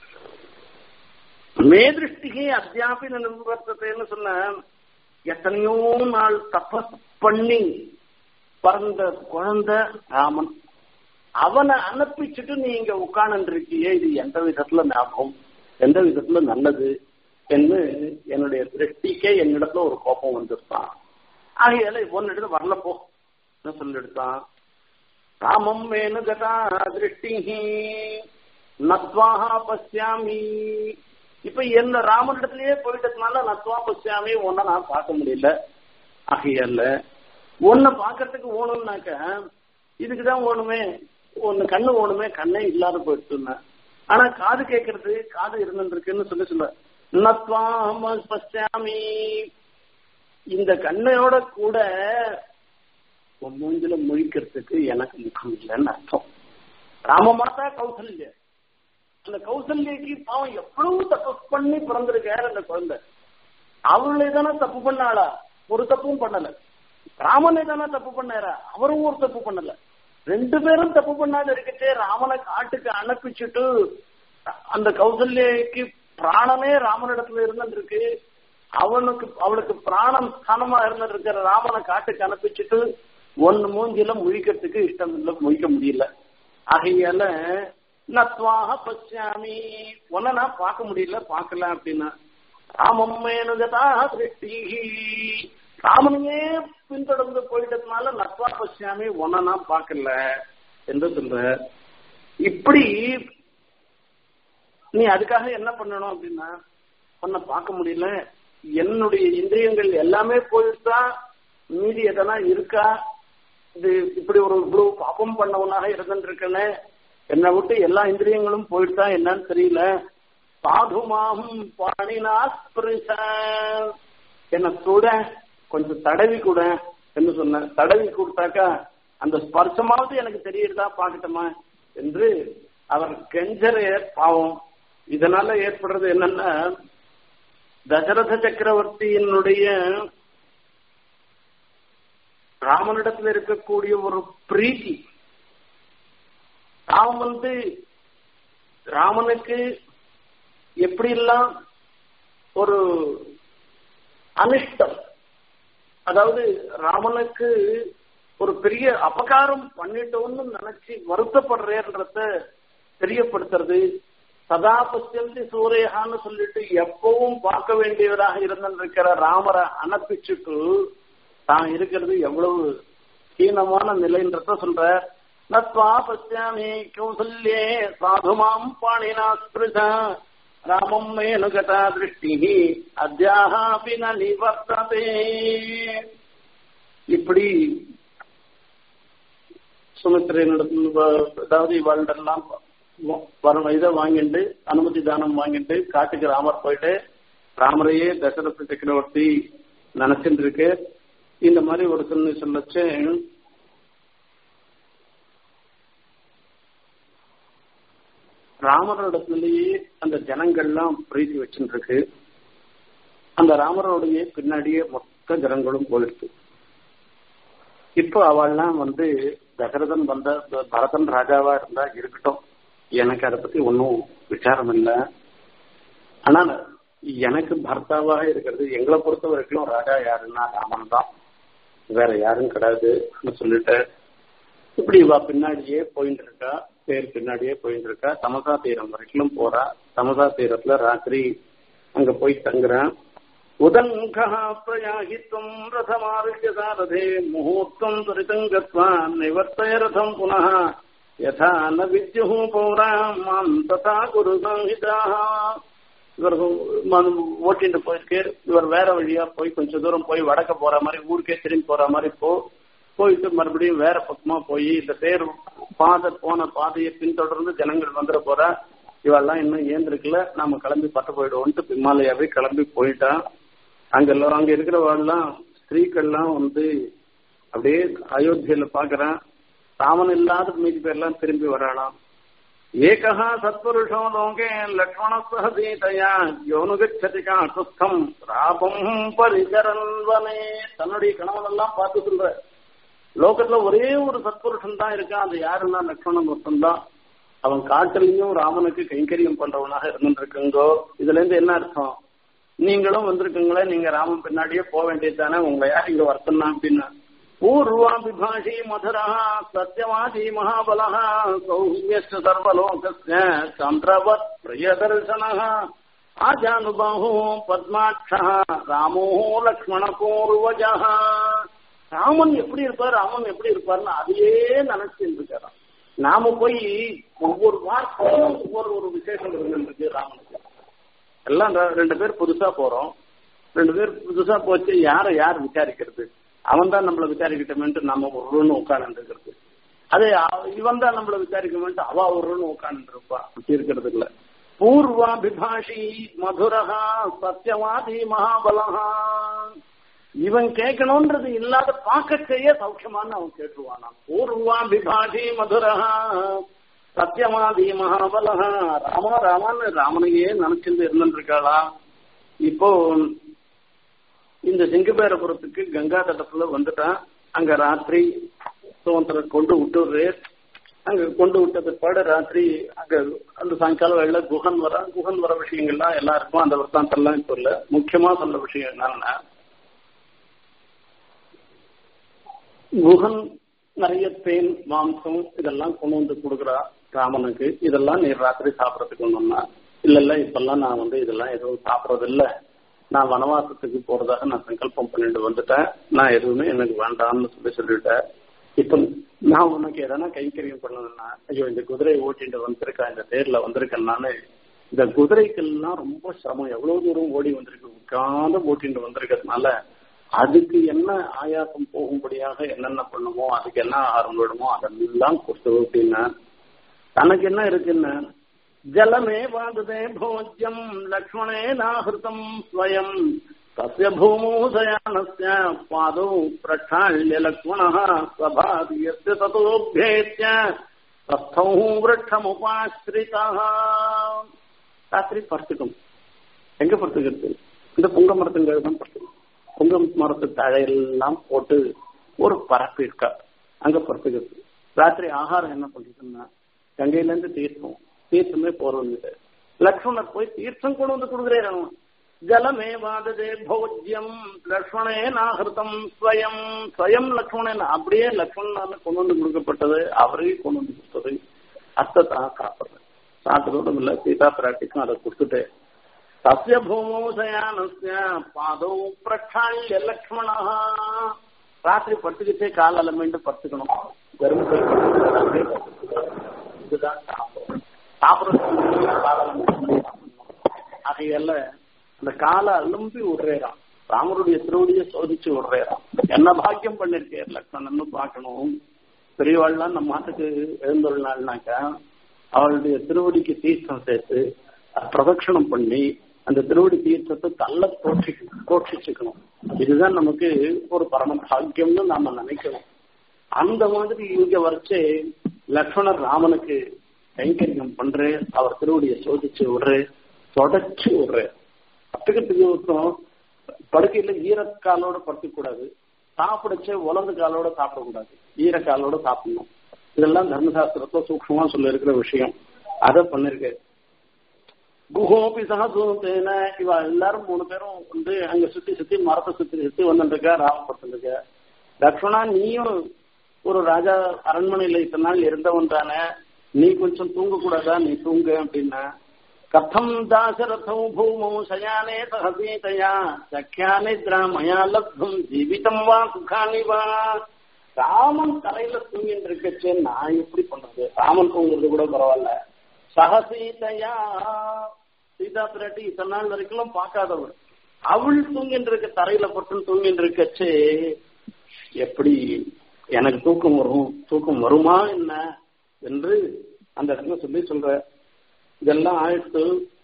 மே திருஷ்டிக்கு அத்தியாபி நிவர்த்தத்தைன்னு சொன்ன எத்தனையோ நாள் தபஸ் பண்ணி பிறந்த குழந்தை ராமன் அவனை அனுப்பிச்சுட்டு நீ இங்க உட்கார்ந்து இருக்கியே இது எந்த விதத்துல ஞாபகம் எந்த விதத்துல நல்லது என்று என்னுடைய திருஷ்டிக்கே என்னிடத்துல ஒரு கோபம் வந்துருத்தான் ஆகையால ஒன்னிடத்துல வரல போ சொல்லிடுத்தான் ராமம் மேனு கதா திருஷ்டி நத்வாஹா பசியாமி இப்ப என்ன ராமனிடத்திலேயே போயிட்டதுனால நத்வா பசியாமி ஒன்ன நான் பார்க்க முடியல ஆகையால ஒன்ன பாக்கிறதுக்கு ஓணும்னாக்க இதுக்குதான் ஓணுமே ஒன்னு கண்ணு ஓணுமே கண்ணே இல்லாத போயிடுச்சுன்னா ஆனா காது கேட்கறது காது இருந்துருக்குன்னு சொல்லி சொல்ல நத்வாம பசியாமி இந்த கண்ணையோட கூட உன் மூஞ்சில முழிக்கிறதுக்கு எனக்கு முகம் இல்லைன்னு அர்த்தம் ராம மாதா கௌசல்ய அந்த கௌசல்யக்கு பாவம் எவ்வளவு தப்பு பண்ணி பிறந்திருக்காரு அந்த குழந்தை அவளே தானே தப்பு பண்ணாளா ஒரு தப்பும் பண்ணல ராமனே தானே தப்பு பண்ணாரா அவரும் ஒரு தப்பு பண்ணல ரெண்டு பேரும் தப்பு பண்ணாத இருக்கச்சே ராமனை காட்டுக்கு அனுப்பிச்சுட்டு அந்த கௌசல்யக்கு பிராணமே ராமனிடத்துல இருந்துருக்கு அவனுக்கு அவளுக்கு பிராணம் ஸ்தானமா இருந்துட்டு இருக்கிற ராமனை காட்டுக்கு அனுப்பிச்சுட்டு ஒன்னு மூஞ்சில முழிக்கிறதுக்கு இஷ்டம் இல்லை முழிக்க முடியல ஆகையால நத்வாக பச்சாமி ஒன்ன நான் பார்க்க முடியல பார்க்கல அப்படின்னா ராமம் மேனுகதா திருஷ்டி ராமனையே பின்தொடர்ந்து போயிட்டதுனால நத்வா பச்சாமி ஒன்ன நான் பார்க்கல என்று சொல்ற இப்படி நீ அதுக்காக என்ன பண்ணணும் அப்படின்னா உன்னை பார்க்க முடியல என்னுடைய இந்திரியங்கள் எல்லாமே போயிட்டா மீதி எதனா இருக்கா இது இப்படி ஒரு இவ்வளவு பாப்பம் பண்ணவனாக இருந்துருக்கேன்னு என்னை விட்டு எல்லா இந்திரியங்களும் போயிட்டா என்னன்னு தெரியல சாதுமாம் பாணினா என்ன கூட கொஞ்சம் தடவி கூட என்று சொன்ன தடவி கொடுத்தாக்கா அந்த ஸ்பர்சமாவது எனக்கு தெரியுதா பாக்கட்டுமா என்று அவர் கெஞ்சர பாவம் இதனால ஏற்படுறது என்னன்னா தசரத சக்கரவர்த்தியினுடைய ராமனிடத்துல இருக்கக்கூடிய ஒரு பிரீத்தி ராமன் வந்து ராமனுக்கு எப்படியெல்லாம் ஒரு அனிஷ்டம் அதாவது ராமனுக்கு ஒரு பெரிய அபகாரம் பண்ணிட்டோம்னு நினைச்சு வருத்தப்படுறேன்றத தெரியப்படுத்துறது சதா பசியந்தி சூரியகான்னு சொல்லிட்டு எப்பவும் பார்க்க வேண்டியவராக இருந்திருக்கிற ராமரை அனுப்பிச்சுட்டு தான் இருக்கிறது எவ்வளவு ஹீனமான நிலைன்றத சொல்ற நத்வா பசியாமி கௌசல்யே சாதுமாம் பாணினா ஸ்பிருதா ராமம் மேனுகதா திருஷ்டி அத்தியாகாபி ந நிவர்த்ததே இப்படி சுமித்திரையினிடத்தில் அதாவது இவாழ்டெல்லாம் வரும் இதை வாங்கிட்டு அனுமதி தானம் வாங்கிட்டு காட்டுக்கு ராமர் போயிட்டு ராமரையே தசரத சக்கரவர்த்தி நினைச்சுட்டு இருக்கு இந்த மாதிரி ஒரு சொல்லி சொல்லச்சு ராமரிடத்திலேயே அந்த ஜனங்கள்லாம் பிரீத்தி வச்சுட்டு இருக்கு அந்த ராமரோடைய பின்னாடியே மொத்த ஜனங்களும் போயிடுச்சு இப்போ அவள்லாம் வந்து தசரதன் வந்த பரதன் ராஜாவா இருந்தா இருக்கட்டும் எனக்கு அதை பத்தி ஒன்றும் விசாரம் இல்லை ஆனா எனக்கு பர்த்தாவாக இருக்கிறது எங்களை பொறுத்த வரைக்கும் ராஜா யாருன்னா ராமன் தான் வேற யாரும் கிடையாதுன்னு சொல்லிட்டு இப்படி இவா பின்னாடியே போயிட்டு இருக்கா பேர் பின்னாடியே போயிட்டு இருக்கா தமசா தீரம் வரைக்கும் போறா தமசா தீரத்துல ராத்திரி அங்க போய் தங்குறான் உதங்கா பிரயாகித்வம் ரதமாருஷ்ய சாரதே முகூர்த்தம் துரிதம் கத்வா நிவர்த்தய ரதம் புனः யதா ந வித்யுः பௌராம் மாம் ததா குரு சம்ஹிதாः இவர் ஓட்டிட்டு போயிருக்கு இவர் வேற வழியா போய் கொஞ்ச தூரம் போய் வடக்க போற மாதிரி ஊருக்கே திரும்பி போற மாதிரி போ போயிட்டு மறுபடியும் வேற பக்கமா போய் இந்த தேர் பாதை போன பாதையை பின்தொடர்ந்து ஜனங்கள் வந்துட போறா இவெல்லாம் இன்னும் ஏந்திருக்கல நாம கிளம்பி பட்டு போயிடுவோம்ட்டு பிமாலயாவே கிளம்பி போயிட்டான் அங்க எல்லாம் அங்க இருக்கிறவெல்லாம் ஸ்திரீக்கள்லாம் வந்து அப்படியே அயோத்தியில பாக்குறான் ராமன் இல்லாத மீதி பேர்லாம் திரும்பி வரானாம் ஏகா சத்புருஷோ லோகே லக்ஷ்மணஸ்தக சீதையா யோனுகச்சதி காட்டுஸ்தம் ராபம் பரிகரன்வனே தன்னுடைய கணவன் எல்லாம் பார்த்து சொல்ற லோகத்துல ஒரே ஒரு சத்புருஷன் தான் இருக்கான் அது யாருன்னா லக்ஷ்மணன் ஒருத்தன் தான் அவன் காட்டிலையும் ராமனுக்கு கைங்கரியம் பண்றவனாக இருந்துட்டு இருக்குங்கோ இதுல இருந்து என்ன அர்த்தம் நீங்களும் வந்திருக்கீங்களே நீங்க ராமன் பின்னாடியே போக வேண்டியது தானே உங்க யார் இங்க வர்த்தனா அப்படின்னா பூர்வாபிபாஷி மதுரா சத்யவாதி மகாபல சௌமியஸ்ட சர்வலோகஸ்ய சந்திரவத் பிரியதர்சன ஆஜானுபாஹு பத்மாட்ச ராமோ லக்ஷ்மண பூர்வஜ ராமன் எப்படி இருப்பார் ராமன் எப்படி இருப்பார்னு அதையே நினைச்சுட்டு இருக்காராம் நாம போய் ஒவ்வொரு வார்த்தையும் ஒவ்வொரு ஒரு விசேஷம் இருக்கு ராமனுக்கு எல்லாம் ரெண்டு பேர் புதுசா போறோம் ரெண்டு பேர் புதுசா போச்சு யாரை யார் விசாரிக்கிறது அவன் தான் நம்மள விசாரிக்கட்டுமேன்ட்டு நம்ம ஒருன்னு உட்காந்து இருக்கிறது அதே இவன் தான் நம்மள விசாரிக்கணும்ட்டு அவ ஒருன்னு உட்காந்து இருப்பா அப்படி இருக்கிறது இல்ல பூர்வாபிபாஷி மதுரஹா சத்தியவாதி மகாபலஹா இவன் கேட்கணும்ன்றது இல்லாத பார்க்க செய்ய சௌக்கியமான்னு அவன் கேட்டுருவானா பூர்வாபிபாஷி மதுரஹா சத்தியவாதி மகாபலஹா ராமா ராமான்னு ராமனையே நினைச்சிருந்து இருந்துருக்காளா இப்போ இந்த சிங்கபேரபுரத்துக்கு கங்கா தட்டத்துல வந்துட்டான் அங்க ராத்திரி சுதந்திர கொண்டு விட்டுரு அங்க கொண்டு விட்ட பிற்பாடு ராத்திரி அங்க அந்த சாயங்காலம் வேலை குகன் வர குகன் வர விஷயங்கள்லாம் எல்லாருக்கும் அந்த வர்த்தாந்தெல்லாம் இப்ப இல்ல முக்கியமா சொல்ல விஷயம் என்னன்னா குகன் நிறைய தேன் மாம்சம் இதெல்லாம் கொண்டு வந்து கொடுக்குறா ராமனுக்கு இதெல்லாம் நீ ராத்திரி சாப்பிடறதுக்கு ஒண்ணுன்னா இல்ல இல்ல இப்பெல்லாம் நான் வந்து இதெல்லாம் எதுவும் சாப்பிடறது இல்ல நான் வனவாசத்துக்கு போறதாக நான் சங்கல்பம் பண்ணிட்டு வந்துட்டேன் நான் எதுவுமே எனக்கு வேண்டாம்னு சொல்லி சொல்லிட்டேன் இப்ப நான் உனக்கு எதனா கைக்கரியம் பண்ணணும்னா ஐயோ இந்த குதிரையை ஓட்டிட்டு வந்திருக்கேன் இந்த தேர்ல வந்திருக்கேன் நானு இந்த குதிரைக்கெல்லாம் ரொம்ப சிரமம் எவ்வளவு தூரம் ஓடி வந்திருக்கு உட்காந்து ஓட்டிட்டு வந்திருக்கிறதுனால அதுக்கு என்ன ஆயாசம் போகும்படியாக என்னென்ன பண்ணுமோ அதுக்கு என்ன ஆகாரம் விடுமோ அதெல்லாம் கொடுத்து அப்படின்னா தனக்கு என்ன இருக்குன்னு ஜலமே வாதுதே போஜ்யம் லக்ஷ்மணே நாஹிருதம் ஸ்வயம் தஸ்ய பூமோ சயானஸ்ய பாதோ பிரக்ஷாள்ய லக்ஷ்மணः स्वभाति यस्य ततोऽभ्येत्य तस्थौ वृक्षमुपाश्रितः ராத்திரி படுத்துக்கும் எங்க படுத்துக்கிறது இந்த புங்க மரத்துங்க தான் படுத்துக்கும் புங்க மரத்து தழையெல்லாம் போட்டு ஒரு பரப்பு இருக்கா அங்க படுத்துக்கிறது ராத்திரி ஆகாரம் என்ன பண்றதுன்னா கங்கையில இருந்து தீர்த்தம் தீர்த்தமே போறது லக்ஷ்மணர் போய் தீர்த்தம் கொண்டு வந்து கொடுக்குறேன் ஜலமே வாததே போஜ்யம் லக்ஷ்மணே நாகிருத்தம் ஸ்வயம் ஸ்வயம் லக்ஷ்மணன் அப்படியே லக்ஷ்மணனால கொண்டு வந்து கொடுக்கப்பட்டது அவரே கொண்டு வந்து கொடுத்தது அத்தை தான் சாப்பிடுறது சாப்பிட்டதோடும் இல்ல சீதா பிராட்டிக்கும் அதை கொடுத்துட்டு சசிய பூமோ சயானஸ்ய பாதோ பிரக்ஷாய லக்ஷ்மணா ராத்திரி படுத்துக்கிட்டே காலால மீண்டும் படுத்துக்கணும் வெறும் கை படுத்துக்கிட்டு இதுதான் சாப்பிடும் சாப்பிடுறதுக்கு காலால மீண்டும் ஆகையால அந்த காலை அலும்பி விடுறேறான் ராமருடைய திருவடியை சோதிச்சு விடுறேறான் என்ன பாக்கியம் பண்ணிருக்கேன் லக்ஷ்மணன் பார்க்கணும் பெரியவாள்லாம் நம்ம மாட்டுக்கு எழுந்துள்ளாள்னாக்கா அவளுடைய திருவடிக்கு தீர்த்தம் சேர்த்து பிரதட்சணம் பண்ணி அந்த திருவடி தீர்த்தத்தை தள்ள போற்றி போஷிச்சுக்கணும் இதுதான் நமக்கு ஒரு பரம பாக்கியம்னு நாம நினைக்கணும் அந்த மாதிரி இங்க வரைச்சு லக்ஷ்மணர் ராமனுக்கு கைங்கரியம் பண்ற அவர் திருவடியை சோதிச்சு விடுற தொடச்சு விடுற பத்துக்கிறதுக்கு ஒருத்தம் படுக்கையில ஈரக்காலோட படுத்துக்க கூடாது சாப்பிடச்சே உலர்ந்த காலோட சாப்பிடக்கூடாது ஈரக்காலோட சாப்பிடணும் இதெல்லாம் தர்மசாஸ்திரத்துல சூக்ஷமா சொல்ல இருக்கிற விஷயம் அதை பண்ணிருக்க குஹோபி சகசூத்தேன இவ எல்லாரும் மூணு பேரும் வந்து அங்க சுத்தி சுத்தி மரத்தை சுத்தி சுத்தி வந்துருக்கா ராமபுரத்துல லக்ஷ்மணா நீயும் ஒரு ராஜா அரண்மனையில இத்தனை நாள் இருந்தவன் தானே நீ கொஞ்சம் தூங்க கூடாதா நீ தூங்க அப்படின்னா கதம் தாசரதௌ பூமௌ சயானே சகசீதயா சக்கியா நித்ரா மயா லப்தும் ஜீவிதம் வா சுகானி வா ராமன் தலையில தூங்கிட்டு இருக்கச்சே நான் எப்படி பண்றது ராமன் தூங்குறது கூட பரவாயில்ல சகசீதையா சீதா பிராட்டி இத்தனை நாள் வரைக்கும் பார்க்காதவள் அவள் தூங்கிட்டு இருக்க தரையில பட்டு தூங்கிட்டு இருக்கச்சே எப்படி எனக்கு தூக்கம் வரும் தூக்கம் வருமா என்ன என்று அந்த இடத்துல சொல்லி சொல்ற இதெல்லாம் ஆயிடுத்து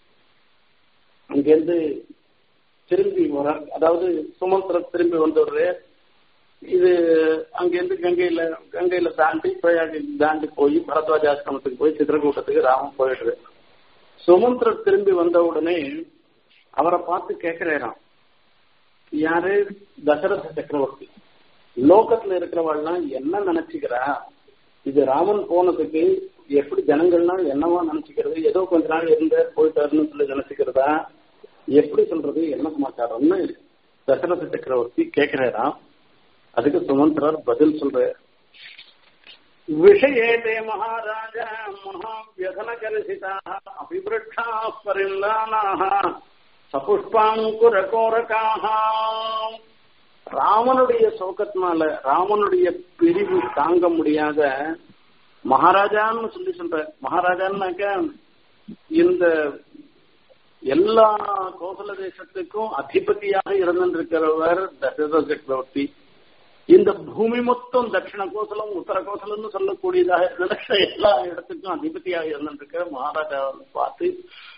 அங்கிருந்து திரும்பி வர அதாவது சுமந்திர திரும்பி வந்துடுற இது அங்கிருந்து கங்கையில கங்கையில தாண்டி பிரயாகி தாண்டி போய் பரத்வாஜாசிரமத்துக்கு போய் சித்திரக்கூட்டத்துக்கு ராமன் போயிடுது சுமந்திரர் திரும்பி வந்த உடனே அவரை பார்த்து கேட்கிறாராம் யாரு தசரத சக்கரவர்த்தி லோகத்துல இருக்கிறவாள்லாம் என்ன நினைச்சுக்கிறா இது ராமன் போனதுக்கு எப்படி ஜனங்கள்லாம் என்னவா நினைச்சுக்கிறது ஏதோ கொஞ்ச நாள் இருந்த போயிட்டாருன்னு சொல்லி நினைச்சுக்கிறதா எப்படி சொல்றது என்ன சமாச்சாரம்னு தசரத சக்கரவர்த்தி கேட்கிறாராம் அதுக்கு சுமந்திரர் பதில் சொல்ற விஷயேதே மகாராஜ மகாவியதனகரிசிதா அபிவிருஷா பரிந்தானாக சபுஷ்பாங்குரகோரகாக ராமனுடைய சோகத்தினால ராமனுடைய பிரிவு தாங்க முடியாத மகாராஜான்னு சொல்லி சொல்ற மகாராஜான்னாக்க இந்த எல்லா கோசல தேசத்துக்கும் அதிபதியாக இருந்திருக்கிறவர் தசரத சக்கரவர்த்தி இந்த பூமி மொத்தம் தட்சிண கோசலம் உத்தர கோசலம்னு சொல்லக்கூடியதாக இருந்த எல்லா இடத்துக்கும் அதிபதியாக இருந்திருக்கிற மகாராஜாவை பார்த்து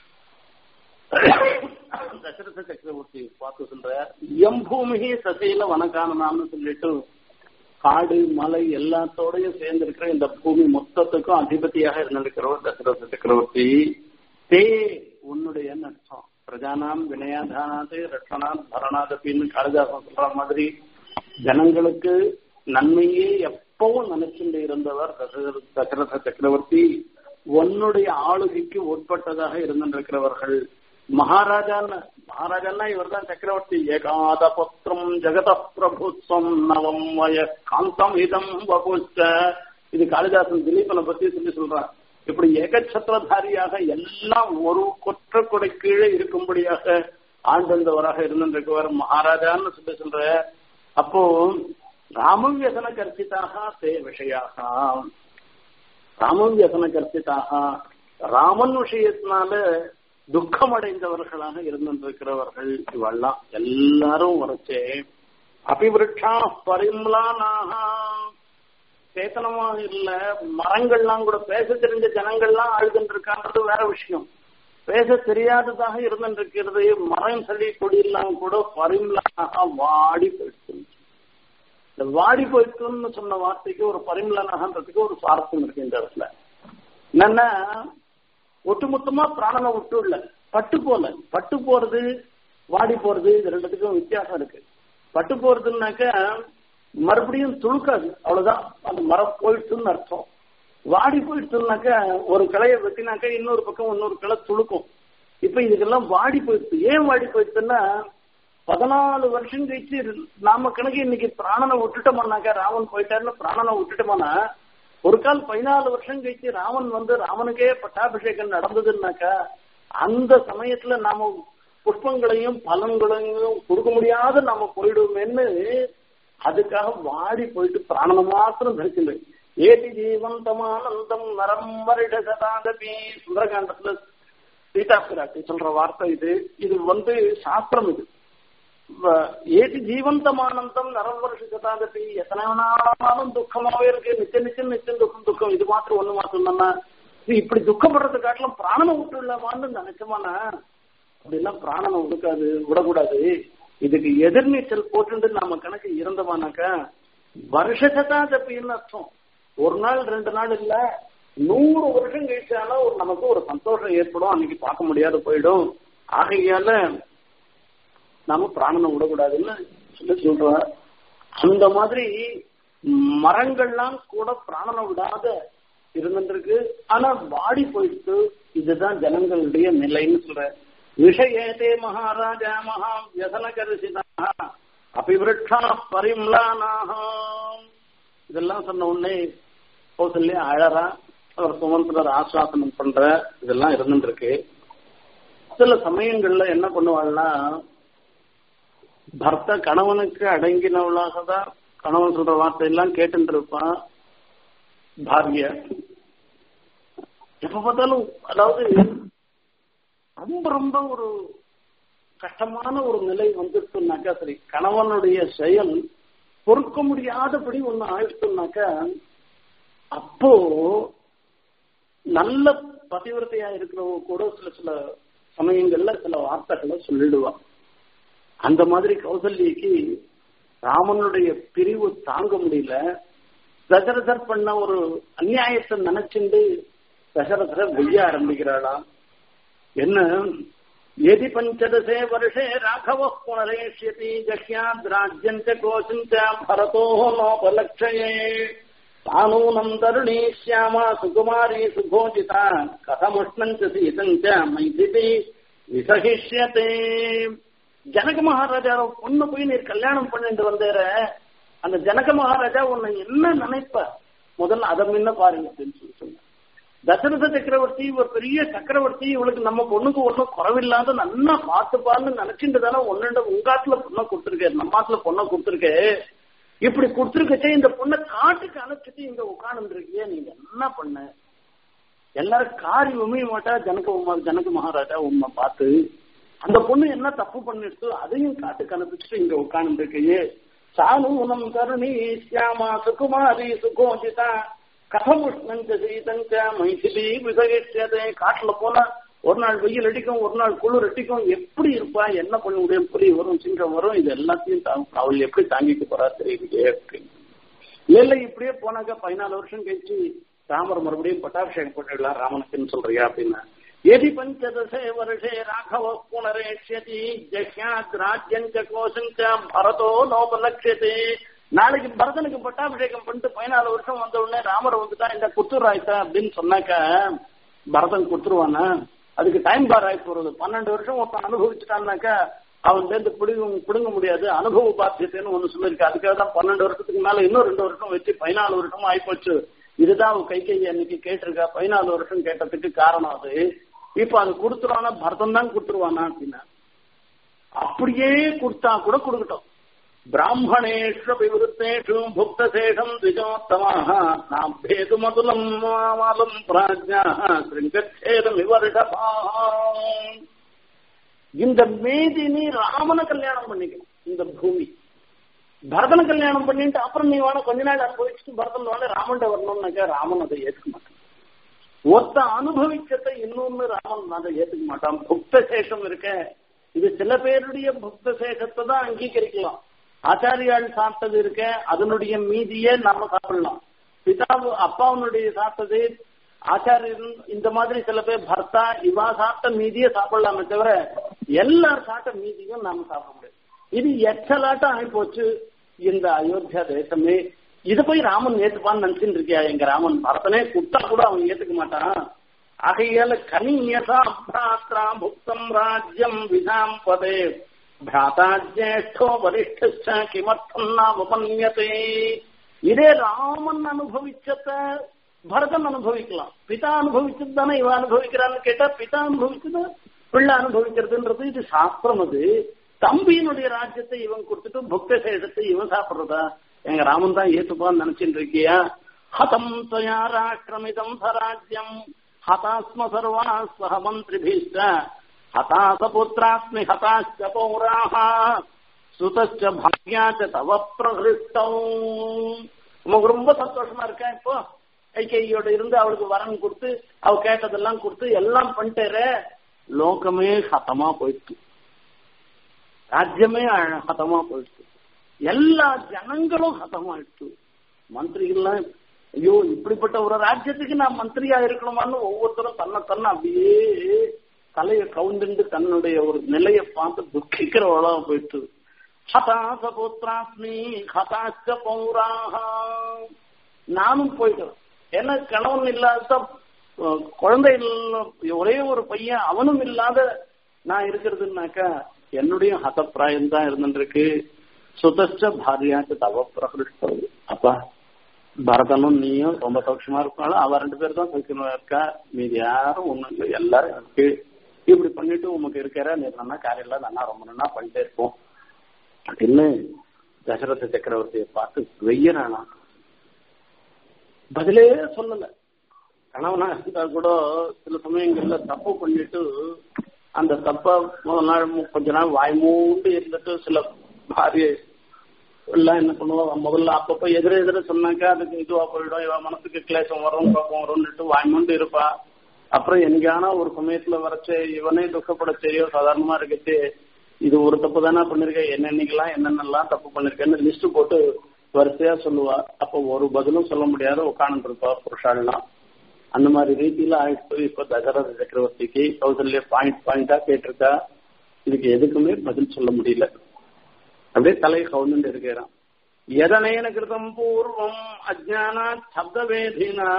தசரத சக்கரவர்த்தி பார்த்து சொல்ற எம் பூமி சசையில வனக்கானனான்னு சொல்லிட்டு காடு மலை எல்லாத்தோடையும் சேர்ந்து இருக்கிற இந்த பூமி மொத்தத்துக்கும் அதிபதியாக இருந்திருக்கிறவர் தசரத சக்கரவர்த்தி தே உன்னுடைய அர்த்தம் பிரஜானாம் வினயாதானாது ரட்சணாத் பரணாதப்பின்னு காளிதாசன் சொல்ற மாதிரி ஜனங்களுக்கு நன்மையே எப்பவும் நினைச்சுட்டு இருந்தவர் தசரத சக்கரவர்த்தி உன்னுடைய ஆளுகைக்கு உட்பட்டதாக இருந்திருக்கிறவர்கள் மகாராஜான்னு மகாராஜான்னா இவர் தான் சக்கரவர்த்தி ஏகாத புத்திரம் ஜெகத பிரபுத்வம் நவம் வய காந்தம் இதம் வபுச்ச இது காளிதாசன் திலீபனை பத்தி சொல்லி சொல்றான் இப்படி ஏகச்சத்திரதாரியாக எல்லாம் ஒரு கொற்ற கொடை கீழே இருக்கும்படியாக ஆண்டந்தவராக இருந்திருக்கவர் மகாராஜான்னு சொல்லி சொல்ற அப்போ ராமவியசன கர்த்திதாக தே விஷயாக ராமவியசன கர்த்திதாக ராமன் விஷயத்தினால துக்கம் அடைந்தவர்களாக இருந்திருக்கிறவர்கள் இவெல்லாம் எல்லாரும் வரைச்சே அபிவிருஷா பரிம்லானாக சேத்தனமாக இல்ல மரங்கள்லாம் கூட பேச தெரிஞ்ச ஜனங்கள்லாம் அழுதுன்னு இருக்கான்றது வேற விஷயம் பேச தெரியாததாக இருந்திருக்கிறது மரம் செடி கொடியெல்லாம் கூட பரிம்லானாக வாடி போயிடுச்சு இந்த வாடி போயிட்டுன்னு சொன்ன வார்த்தைக்கு ஒரு பரிமளனகன்றதுக்கு ஒரு சுவாரஸ்யம் இருக்கு இந்த இடத்துல என்னன்னா ஒட்டுமொத்தமா பிராணனை விட்டு இல்ல பட்டு போல பட்டு போறது வாடி போறது இது ரெண்டுத்துக்கும் வித்தியாசம் இருக்கு பட்டு போறதுன்னாக்க மறுபடியும் துளுக்காது அவ்வளவுதான் அந்த மரம் போயிட்டுன்னு அர்த்தம் வாடி போயிடுச்சுனாக்க ஒரு கிளைய வெட்டினாக்க இன்னொரு பக்கம் இன்னொரு கிளை துளுக்கும் இப்ப இதுக்கெல்லாம் வாடி போயிடுச்சு ஏன் வாடி போயிடுச்சுன்னா பதினாலு வருஷம் கழிச்சு நாம கணக்கு இன்னைக்கு பிராணனை விட்டுட்டோம்னாக்கா ராமன் போயிட்டாருன்னு பிராணனை விட்டுட்டோம்னா ஒரு கால் பதினாலு வருஷம் கழிச்சு ராமன் வந்து ராமனுக்கே பட்டாபிஷேகம் நடந்ததுன்னாக்கா அந்த சமயத்துல நாம புஷ்பங்களையும் பலன்களையும் கொடுக்க முடியாத நாம போயிடுவோமேன்னு அதுக்காக வாடி போயிட்டு பிராணனை மாத்திரம் தரிக்கல ஏதி ஜீவந்தமானந்தம் நரம் வருட சதாதபி சுந்தரகாண்டத்துல சீதா பிராட்டி சொல்ற வார்த்தை இது இது வந்து சாஸ்திரம் இது ஏதி ஜீவந்தமானந்தம் நரம் வருஷ சதாதபி எத்தனை நாளும் துக்கமாவே இருக்கு நிச்சயம் நிச்சயம் நிச்சயம் துக்கம் துக்கம் இது மாத்திரம் ஒண்ணு மாத்திரம் தானே இப்படி துக்கப்படுறது காட்டிலும் பிராணனை விட்டுலாமான்னு நினைச்சோமானா அப்படிலாம் பிராணனை விடுக்காது விடக்கூடாது இதுக்கு எதிர்நீச்சல் போட்டு நாம கணக்கு இருந்தோமானாக்கா வருஷ சதாதபின்னு அர்த்தம் ஒரு நாள் ரெண்டு நாள் இல்ல நூறு வருஷம் கழிச்சாலும் ஒரு நமக்கு ஒரு சந்தோஷம் ஏற்படும் அன்னைக்கு பார்க்க முடியாத போயிடும் ஆகையால நாம பிராணனை விடக்கூடாதுன்னு சொல்லி சொல்ற அந்த மாதிரி மரங்கள்லாம் கூட பிராணனை விடாத இருந்துருக்கு ஆனா வாடி போயிட்டு இதுதான் ஜனங்களுடைய நிலைன்னு சொல்ற விஷயத்தே மகாராஜா மகா வியசனகரிசிதா அபிவிருட்சா பரிம்லானாக இதெல்லாம் சொன்ன உடனே கௌசல்யா அழறா அவர் சுமந்திரர் ஆஸ்வாசனம் பண்ற இதெல்லாம் இருந்துருக்கு சில சமயங்கள்ல என்ன பண்ணுவாள்னா பர்த்த கணவனுக்கு அடங்கினவளாக தான் கணவன் சொல்ற வார்த்தையெல்லாம் கேட்டு இருப்பான் பாரிய எப்ப பார்த்தாலும் அதாவது ரொம்ப ரொம்ப ஒரு கஷ்டமான ஒரு நிலை வந்துட்டுனாக்கா சரி கணவனுடைய செயல் பொறுக்க முடியாதபடி ஒண்ணு ஆயிடுச்சுனாக்கா அப்போ நல்ல பதிவிரத்தையா இருக்கிறவங்க கூட சில சில சமயங்கள்ல சில வார்த்தைகளை சொல்லிடுவான் அந்த மாதிரி கௌசல்யக்கு ராமனுடைய பிரிவு தாங்க முடியல தசரதர் பண்ண ஒரு அநியாயத்தை நினைச்சுண்டு தசரதரை வெய்ய ஆரம்பிக்கிறாளாம் என்ன எதி பஞ்சதசே வருஷே ராഘவ புனரேஷ்யதி ஜஹ்யாத் ராஜ்யம் ச கோஷம் ச பரதோ நோபலக்ஷயே தானூனம் தருணீ ஷியாமா சுகுமாரி சுகோஜிதா கதமுஷ்ணம் ச சீதம் ச மைதிதி விசகிஷ்யதே ஜனக மகாராஜா பொண்ணு போய் நீர் கல்யாணம் பண்ணிட்டு வந்தேற அந்த ஜனக மகாராஜா உன்னை என்ன நினைப்ப முதல்ல அதை முன்ன பாருங்க அப்படின்னு சொல்லி சொன்ன தசரத சக்கரவர்த்தி ஒரு பெரிய சக்கரவர்த்தி இவளுக்கு நம்ம பொண்ணுக்கு ஒன்றும் குறவில்லாத நல்லா பார்த்துப்பான்னு நினைச்சுட்டு தானே ஒன்னு உங்காத்துல பொண்ணை கொடுத்துருக்கேன் நம்ம ஆத்துல பொண்ணை கொடுத்துருக்கே இப்படி கொடுத்துருக்கச்சே இந்த பொண்ணை காட்டுக்கு அனுப்பிச்சிட்டு இங்க உட்கார்ந்து இருக்கியே நீங்க என்ன பண்ண எல்லாரும் காரி உமைய மாட்டா ஜனக ஜனக மகாராஜா உண்மை பார்த்து அந்த பொண்ணு என்ன தப்பு பண்ணிட்டு அதையும் காட்டுக்கு அனுப்பிச்சுட்டு இங்க உட்கார்ந்து இருக்கையே சானூனம் கருணி சியாமா சுகுமாரி சுகோஜிதா கதம் உஷ்ணஞ்ச சீதஞ்ச மைசிலி விசகிஷ்யதே காட்டுல போனா ஒரு நாள் வெயில் அடிக்கும் ஒரு நாள் குளிர் அடிக்கும் எப்படி இருப்பா என்ன பண்ண முடியும் புலி வரும் சிங்கம் வரும் இது எல்லாத்தையும் அவள் எப்படி தாங்கிட்டு போறா தெரியலையே அப்படின்னு இல்ல இப்படியே போனாக்க பதினாலு வருஷம் கழிச்சு ராமர் மறுபடியும் பட்டாபிஷேகம் பண்ணிடலாம் ராமனுக்குன்னு சொல்றியா அப்படின்னா எதி பஞ்சதசே வருஷே ராഘவ புனரேஷ்யதி ஜஹ்யாத் ராஜ்யம் ச கோஷம் ச பரதோ நோபலட்சியதே நாளைக்கு பரதனுக்கு பட்டாபிஷேகம் பண்ணிட்டு பதினாலு வருஷம் வந்த உடனே ராமர் வந்துட்டா இந்த குத்துராய்த்தா அப்படின்னு சொன்னாக்க பரதன் குத்துருவானா அதுக்கு டைம் பார் ஆகி போறது பன்னெண்டு வருஷம் ஒருத்தன் அனுபவிச்சுட்டான்னாக்கா அவன் சேர்ந்து பிடுங்க பிடுங்க முடியாது அனுபவ பாத்தியத்தைன்னு ஒண்ணு சொல்லியிருக்கு அதுக்காக தான் பன்னெண்டு வருஷத்துக்கு மேல இன்னும் ரெண்டு வருஷம் வச்சு பதினாலு வருஷமும் ஆயிப்போச்சு இதுதான் அவன் கை கை அன்னைக்கு கேட்டிருக்கா பதினாலு வருஷம் கேட்டதுக்கு காரணம் அது இப்ப அது கொடுத்துருவானா பரதம் தான் கொடுத்துருவானா அப்படின்னா அப்படியே கொடுத்தா கூட கொடுக்கட்டும் பிராமணேஷு விவருத்தேஷு புக்தசேஷம் திஜோத்தமாக நாப்பேது மதுலம் மாலம் பிராஜ்யா சிருங்கச்சேதம் விவருஷபாம் இந்த மேதினி ராமனை கல்யாணம் பண்ணிக்கணும் இந்த பூமி பரதனை கல்யாணம் பண்ணிட்டு அப்புறம் நீ வேணா கொஞ்ச நாள் அனுபவிச்சுட்டு பரதன் வேணா ராமன்ட வரணும்னாக்கா ராமன் அதை ஏற்றுக்க மாட்டான் ஒத்த அனுபவிச்சதை இன்னொன்னு ராமன் அதை ஏத்துக்க மாட்டான் புக்த சேஷம் இருக்க இது சில பேருடைய புக்த சேஷத்தை தான் அங்கீகரிக்கலாம் ஆச்சாரியால் சாப்பிட்டது இருக்க அதனுடைய மீதியே நம்ம சாப்பிடலாம் பிதாவு அப்பாவுனுடைய சாப்பிட்டது ஆச்சாரியன் இந்த மாதிரி சில பேர் பர்த்தா இவா சாப்பிட்ட மீதியே சாப்பிடலாமே தவிர எல்லாரும் சாப்பிட்ட மீதியும் நாம சாப்பிட முடியாது இது எச்சலாட்டம் ஆகி போச்சு இந்த அயோத்தியா தேசமே இதை போய் ராமன் ஏத்துப்பான்னு நினைச்சுட்டு இருக்கியா எங்க ராமன் பரதனே கொடுத்தா கூட அவன் ஏத்துக்க மாட்டான் ஆகையால கனியசா பிராத்ரா புக்தம் ராஜ்யம் விதாம் பதே பிராதா ஜேஷ்டோ வரிஷ்ட கிமர்த்தம் நாமபன்யதே இதே ராமன் அனுபவிச்சத பரதன் அனுபவிக்கலாம் பிதா அனுபவிச்சது தானே இவன் அனுபவிக்கிறான்னு கேட்டா பிதா அனுபவிச்சது பிள்ளை அனுபவிக்கிறதுன்றது இது சாஸ்திரம் அது தம்பியினுடைய ராஜ்யத்தை இவன் கொடுத்துட்டு புக்த சேஷத்தை இவன் சாப்பிடுறதா எங்க ராமன் தான் ஏத்துப்பான்னு நினைச்சிட்டு இருக்கியா ஹதம் துவயா ராஷ்டிரமிதம் சராஜ்யம் ஹதாஸ்ம சர்வா சக மந்திரிபீஷ்ட ஹதாச புத்திராஸ்மி ஹதாச்ச பௌராஹ சுதச்ச பாக்யாச்ச தவ பிரகிருஷ்டம் உமக்கு ரொம்ப சந்தோஷமா இருக்கா இப்போ ஐக்கையோட இருந்து அவளுக்கு வரன் கொடுத்து அவ கேட்டதெல்லாம் கொடுத்து எல்லாம் பண்ணிட்டேரே லோகமே ஹதமா போயிடுச்சு ராஜ்யமே ஹதமா போயிடுச்சு எல்லா ஜனங்களும் ஹதமாயிடுச்சு மந்திரிகள்லாம் ஐயோ இப்படிப்பட்ட ஒரு ராஜ்யத்துக்கு நான் மந்திரியா இருக்கணுமான்னு ஒவ்வொருத்தரும் தன்னை தன்னை அப்படியே தலையை கவுந்துண்டு தன்னுடைய ஒரு நிலையை பார்த்து துக்கிக்கிறவளா போயிட்டு ஹதாச புத்திராஸ்மி ஹதாச்ச பௌராக நானும் போயிட்டேன் ஏன்னா கணவன் இல்லாத குழந்தை ஒரே ஒரு பையன் அவனும் இல்லாத நான் இருக்கிறதுனாக்கா என்னுடைய ஹதப்பிராயம் தான் இருந்துருக்கு சுதச்ச பாரியாச்சு தவ பிரகிருஷ்டம் அப்பா பரதனும் நீயும் ரொம்ப சௌக்கியமா இருப்பாலும் அவ ரெண்டு பேர் தான் சௌக்கியமா இருக்கா மீதி யாரும் ஒண்ணும் இல்லை எல்லாரும் இருக்கு இப்படி பண்ணிட்டு உமக்கு இருக்கிற நீ நல்லா காலையில நல்லா ரொம்ப நல்லா பண்ணிட்டே இருப்போம் அப்படின்னு தசரத சக்கரவர்த்தியை பார்த்து வெய்யறானா பதிலே சொல்லல கணவனா இருந்தா கூட சில சமயங்கள்ல தப்பு பண்ணிட்டு அந்த தப்ப முதல் நாள் கொஞ்ச நாள் வாய் மூண்டு இருந்துட்டு சில பாரிய எல்லாம் என்ன பண்ணுவோம் முதல்ல அப்பப்ப எதிர எதிர சொன்னாக்கா அதுக்கு இதுவா போயிடும் இவன் மனசுக்கு கிளேசம் வரும் கோபம் வரும்னுட்டு வாய் மூண்டு இருப்பா அப்புறம் என்னைக்கான ஒரு சமயத்துல வரைச்சு இவனே துக்கப்பட செய்யும் சாதாரணமா இருக்கச்சு இது ஒரு தப்பு தானே பண்ணிருக்க என்னென்னைக்கெல்லாம் என்னென்னலாம் தப்பு பண்ணிருக்கேன்னு லிஸ்ட் போட்டு வரிசையா சொல்லுவா அப்ப ஒரு பதிலும் சொல்ல முடியாத உட்காந்து இருப்பா புருஷாலாம் அந்த மாதிரி ரீதியில ஆயிடுச்சு இப்ப தசரத சக்கரவர்த்திக்கு கௌசல்ய பாயிண்ட் பாயிண்டா கேட்டிருக்கா இதுக்கு எதுக்குமே பதில் சொல்ல முடியல அப்படியே தலையை கவுந்துட்டு இருக்கிறான் எதனேன கிருதம் பூர்வம் அஜானா சப்த வேதினா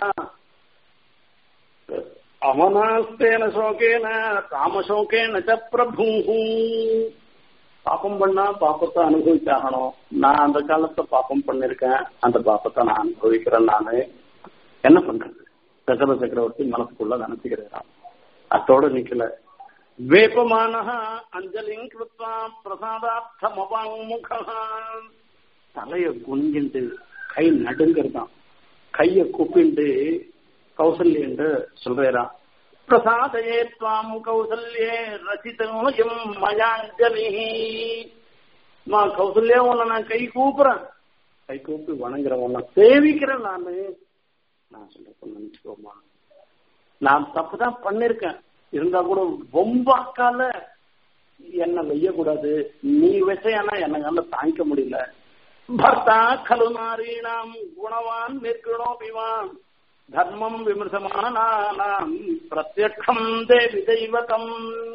அவனாஸ்தேன சோகேன காமசோகேன ச பிரபு பாப்பம் பண்ணா பாப்பத்தை அனுபவிச்சாகணும் நான் அந்த காலத்துல பாப்பம் பண்ணிருக்கேன் அந்த பாப்பத்தை நான் அனுபவிக்கிறேன் நானு என்ன பண்றது தசர சக்கரவர்த்தி மனசுக்குள்ள நினைச்சுக்கிறேன் அத்தோட நிக்கல வேப்பமான அஞ்சலிங் கிருத்வா பிரசாதார்த்தமபாமுக தலைய குனிஞ்சிட்டு கை நடுங்கிறதான் கைய கூப்பிண்டு கௌசல்யன்னு சொல்றான் பிரசாதையே துவாம் கௌசல்யே ரசிதம் மயாஞ்சலி மா கௌசல்யா உன்னை நான் கை கூப்புறேன் கை கூப்பி வணங்குறேன் உன்னை சேவிக்கிறேன் நானு நான் சொல்றேன் நினைச்சுக்கோமா நான் தப்புதான் பண்ணிருக்கேன் இருந்தா கூட பொம்பாக்கால என்ன வெய்யக்கூடாது நீ விஷயம்னா என்ன தாங்கிக்க முடியல பர்த்தா கலு நாரீணாம் குணவான் நிற்கணோபிவான் தர்மம் விமர்சமானாம் பிரத்யக்ஷம் தேவி தெய்வகம்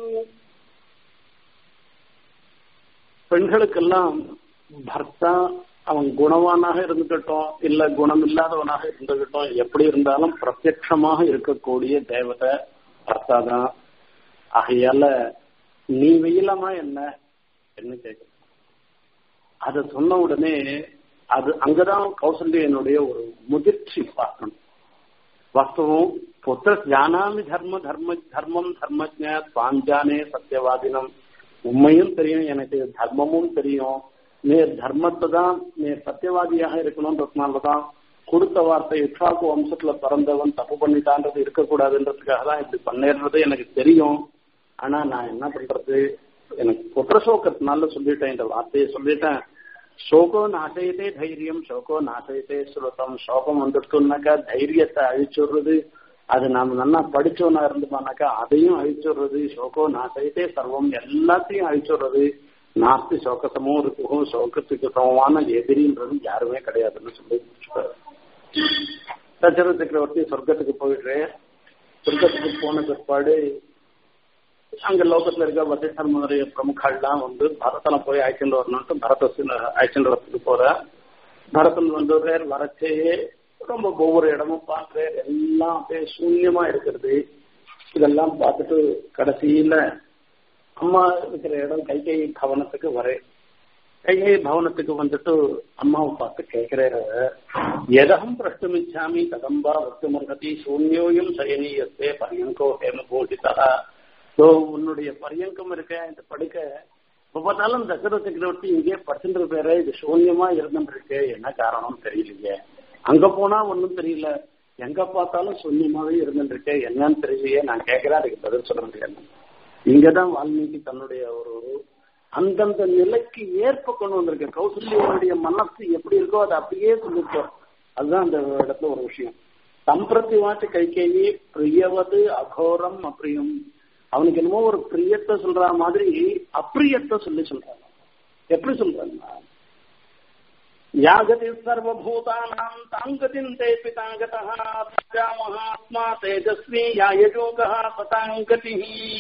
பெண்களுக்கெல்லாம் பர்த்தா அவன் குணவானாக இருந்துக்கட்டும் இல்ல குணம் இல்லாதவனாக இருந்துக்கட்டும் எப்படி இருந்தாலும் பிரத்யட்சமாக இருக்கக்கூடிய தேவதை பர்த்தா தான் ஆகையால நீ வெயிலமா என்ன என்ன கேட்க அத சொன்ன உடனே அது அங்கதான் கௌசல்யனுடைய ஒரு முதிர்ச்சி பார்க்கணும் வாஸ்தவம் புத்திர ஜானாமி தர்ம தர்ம தர்மம் தர்மஜ பாஞ்சானே சத்தியவாதினம் உண்மையும் தெரியும் எனக்கு தர்மமும் தெரியும் நீர் தர்மத்தை தான் நீர் சத்தியவாதியாக இருக்கணும்ன்றதுனாலதான் கொடுத்த வார்த்தை இட்சாக்கு வம்சத்துல பிறந்தவன் தப்பு பண்ணிட்டான்றது இருக்கக்கூடாதுன்றதுக்காக தான் இப்படி பண்ணிடுறது எனக்கு தெரியும் ஆனா நான் என்ன பண்றது எனக்கு புத்திர சோகத்தினால சொல்லிட்டேன் இந்த வார்த்தையை சொல்லிட்டேன் சோகோ நாசையத்தே தைரியம் சோகோ நாசையத்தே சுலத்தம் சோகம் வந்துட்டுனாக்கா தைரியத்தை அழிச்சுடுறது அது நாம நல்லா படிச்சவனா இருந்தோம்னாக்கா அதையும் அழிச்சுடுறது சோகோ நாசையத்தே சர்வம் எல்லாத்தையும் அழிச்சுடுறது நாஸ்தி சோகசமும் இருக்கும் சோகத்துக்கு சமமான எதிரின்றது யாருமே கிடையாதுன்னு சொல்லி தச்சர சக்கரவர்த்தி சொர்க்கத்துக்கு போயிட்டு சொர்க்கத்துக்கு போன பிற்பாடு அங்க லோகத்துல இருக்க வசிஷ்டர் முதலிய பிரமுகள்லாம் வந்து பரதனை போய் அழைச்சிட்டு வரணும்ட்டு பரத அழைச்சிட்டு வரத்துக்கு போற பரதன் வந்து வரச்சே ரொம்ப ஒவ்வொரு இடமும் பார்க்கிறேன் எல்லாம் அப்படியே சூன்யமா இருக்கிறது இதெல்லாம் பார்த்துட்டு கடைசியில அம்மா இருக்கிற இடம் கைகை பவனத்துக்கு வரேன் கைகை பவனத்துக்கு வந்துட்டு அம்மாவை பார்த்து கேட்கிறாரு எதகம் பிரஷ்டமிச்சாமி கதம்பா வர்த்தமர்கதி சூன்யோயும் சயனீயத்தே பரியங்கோ ஹேம பூஷிதா ஸோ உன்னுடைய பரியங்கம் இருக்க இந்த படுக்க பார்த்தாலும் தசரத சக்கரவர்த்தி இங்கே படுத்துட்டு பேர இது சூன்யமா இருந்துட்டு இருக்கு என்ன காரணம் தெரியலையே அங்க போனா ஒன்றும் தெரியல எங்க பார்த்தாலும் சூன்யமாவே இருந்துட்டு இருக்கு என்னன்னு தெரியலையே நான் கேட்கிறேன் அதுக்கு பதில் சொல்ல முடியாது இங்கதான் வால்மீகி தன்னுடைய ஒரு அந்தந்த நிலைக்கு ஏற்ப கொண்டு வந்திருக்க கௌசல்யனுடைய மனசு எப்படி இருக்கோ அதை அப்படியே சொல்லிருக்கோம் அதுதான் அந்த இடத்துல ஒரு விஷயம் சம்பிரத்தி வாட்டு கைகேயி பிரியவது அகோரம் அப்பிரியம் அவனுக்கு என்னமோ ஒரு பிரியத்தை சொல்ற மாதிரி அப்பிரியத்தை சொல்லி சொல்றாங்க எப்படி சொல்றாங்க யாகதி சர்வபூதானாம் தாங்கதிம் தே பிதாங்கதா மகாத்மா தேஜஸ்வி யாயஜோகா சதாங்கதி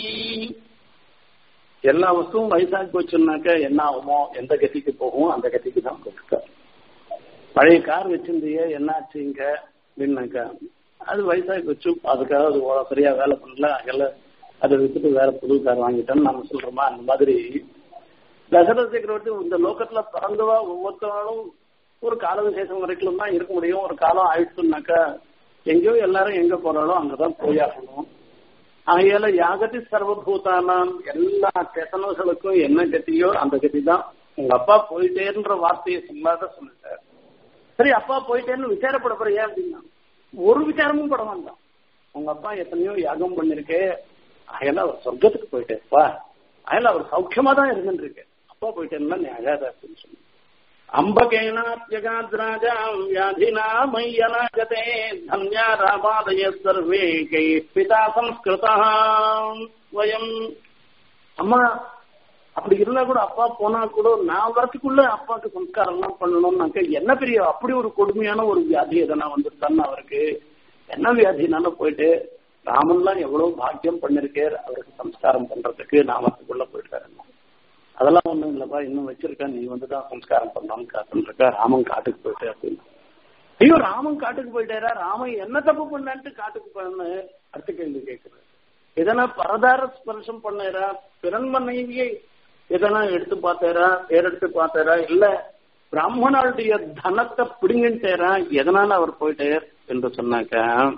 எல்லா வஸ்துவும் வயசாக்கி வச்சோம்னாக்க என்ன ஆகுமோ எந்த கதிக்கு போகும் அந்த கதிக்கு தான் கொடுக்க பழைய கார் வச்சிருந்திய என்ன ஆச்சுங்க அப்படின்னாக்கா அது வயசாக்கி வச்சு அதுக்காக அது சரியா வேலை பண்ணல அங்கெல்லாம் அதை வித்துட்டு வேற புது கார் வாங்கிட்டோம்னு நம்ம சொல்றோமா அந்த மாதிரி தசரத சக்கரவர்த்தி இந்த லோக்கத்துல பிறந்தவா ஒவ்வொருத்தரும் ஒரு கால விசேஷம் வரைக்கும் தான் இருக்க முடியும் ஒரு காலம் ஆயிடுச்சுனாக்கா எங்கேயோ எல்லாரும் எங்க போறாலும் அங்கதான் போயாகணும் ஆகையால யாகதி சர்வபூதானாம் எல்லா சேத்தனர்களுக்கும் என்ன கத்தியோ அந்த கத்தி தான் உங்க அப்பா போயிட்டேன்ற வார்த்தையை சொல்லாத சொல்லிட்டார் சரி அப்பா போயிட்டேன்னு விசாரப்பட போற ஏன் அப்படின்னா ஒரு விசாரமும் பட வேண்டாம் உங்க அப்பா எத்தனையோ யாகம் பண்ணிருக்கே அயல அவர் சொர்க்கத்துக்கு போயிட்டேப்பா அயல அவர் சௌக்கியமா தான் இருந்துட்டு இருக்கு அப்பா போயிட்டேன்னா நீ அழாத அப்படின்னு சொல்லி அம்பகேனாத்யகாத்ராஜாம் வியாதினா மையனாகதே தன்யா ராமாதய சர்வே கை பிதா சம்ஸ்கிருதா வயம் அம்மா அப்படி இருந்தா கூட அப்பா போனா கூட நான் வரத்துக்குள்ள அப்பாவுக்கு சம்ஸ்காரம் எல்லாம் பண்ணணும்னாக்க என்ன பெரிய அப்படி ஒரு கொடுமையான ஒரு வியாதி எதனா வந்துருத்தான்னு அவருக்கு என்ன வியாதினால போயிட்டு ராமன்லாம் எவ்வளவு பாக்கியம் பண்ணிருக்கார் அவருக்கு சம்ஸ்காரம் பண்றதுக்கு நாமத்துக்குள்ள போயிட்டாரு அதெல்லாம் ஒண்ணும் இல்லப்பா இன்னும் வச்சிருக்க நீ வந்துதான் சம்ஸ்காரம் பண்ணான்னு காத்துருக்க ராமன் காட்டுக்கு போயிட்டு அப்படின்னு ஐயோ ராமன் காட்டுக்கு போயிட்டாரா ராமன் என்ன தப்பு பண்ணான்ட்டு காட்டுக்கு போன்னு அடுத்த கேள்வி கேட்குறது எதனா பரதார ஸ்பர்சம் பண்ணாரா பிறன் மனைவியை எதனா எடுத்து பார்த்தாரா பேரெடுத்து பார்த்தாரா இல்ல பிராமணருடைய தனத்தை பிடிங்கிட்டாரா எதனால அவர் போயிட்டார் என்று சொன்னாக்க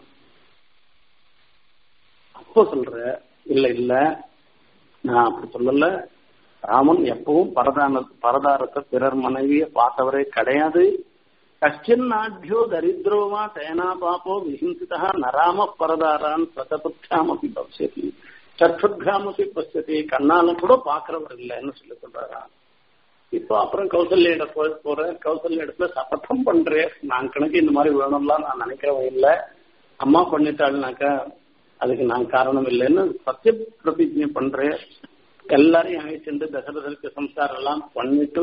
அப்போ சொல்ற இல்ல இல்ல நான் அப்படி சொல்லல ராமன் எப்பவும் பரதான பரதாரத்தை பிறர் மனைவியை பார்த்தவரே கிடையாது கஷ்டின் நாட்யோ தரித்திரோவா சேனா பாப்போ விஹிம்சிதா நராம பரதாரான் சதபுத்தியாம் அப்படி பசியதி சற்றுபியாமப்பி பசியதி கண்ணால கூட பாக்குறவர் இல்லைன்னு சொல்லி சொல்றாரா இப்போ அப்புறம் கௌசல்யிட போய் போற கௌசல்ய இடத்துல சபதம் பண்றேன் நான் கணக்கு இந்த மாதிரி வேணும்லாம் நான் நினைக்கிறவன் இல்லை அம்மா பண்ணிட்டாள்னாக்கா அதுக்கு நான் காரணம் இல்லைன்னு சத்திய பிரதிஜை பண்றேன் எல்லாரையும் அழைச்சிட்டு தசரதருக்கு சம்சாரம் எல்லாம் பண்ணிட்டு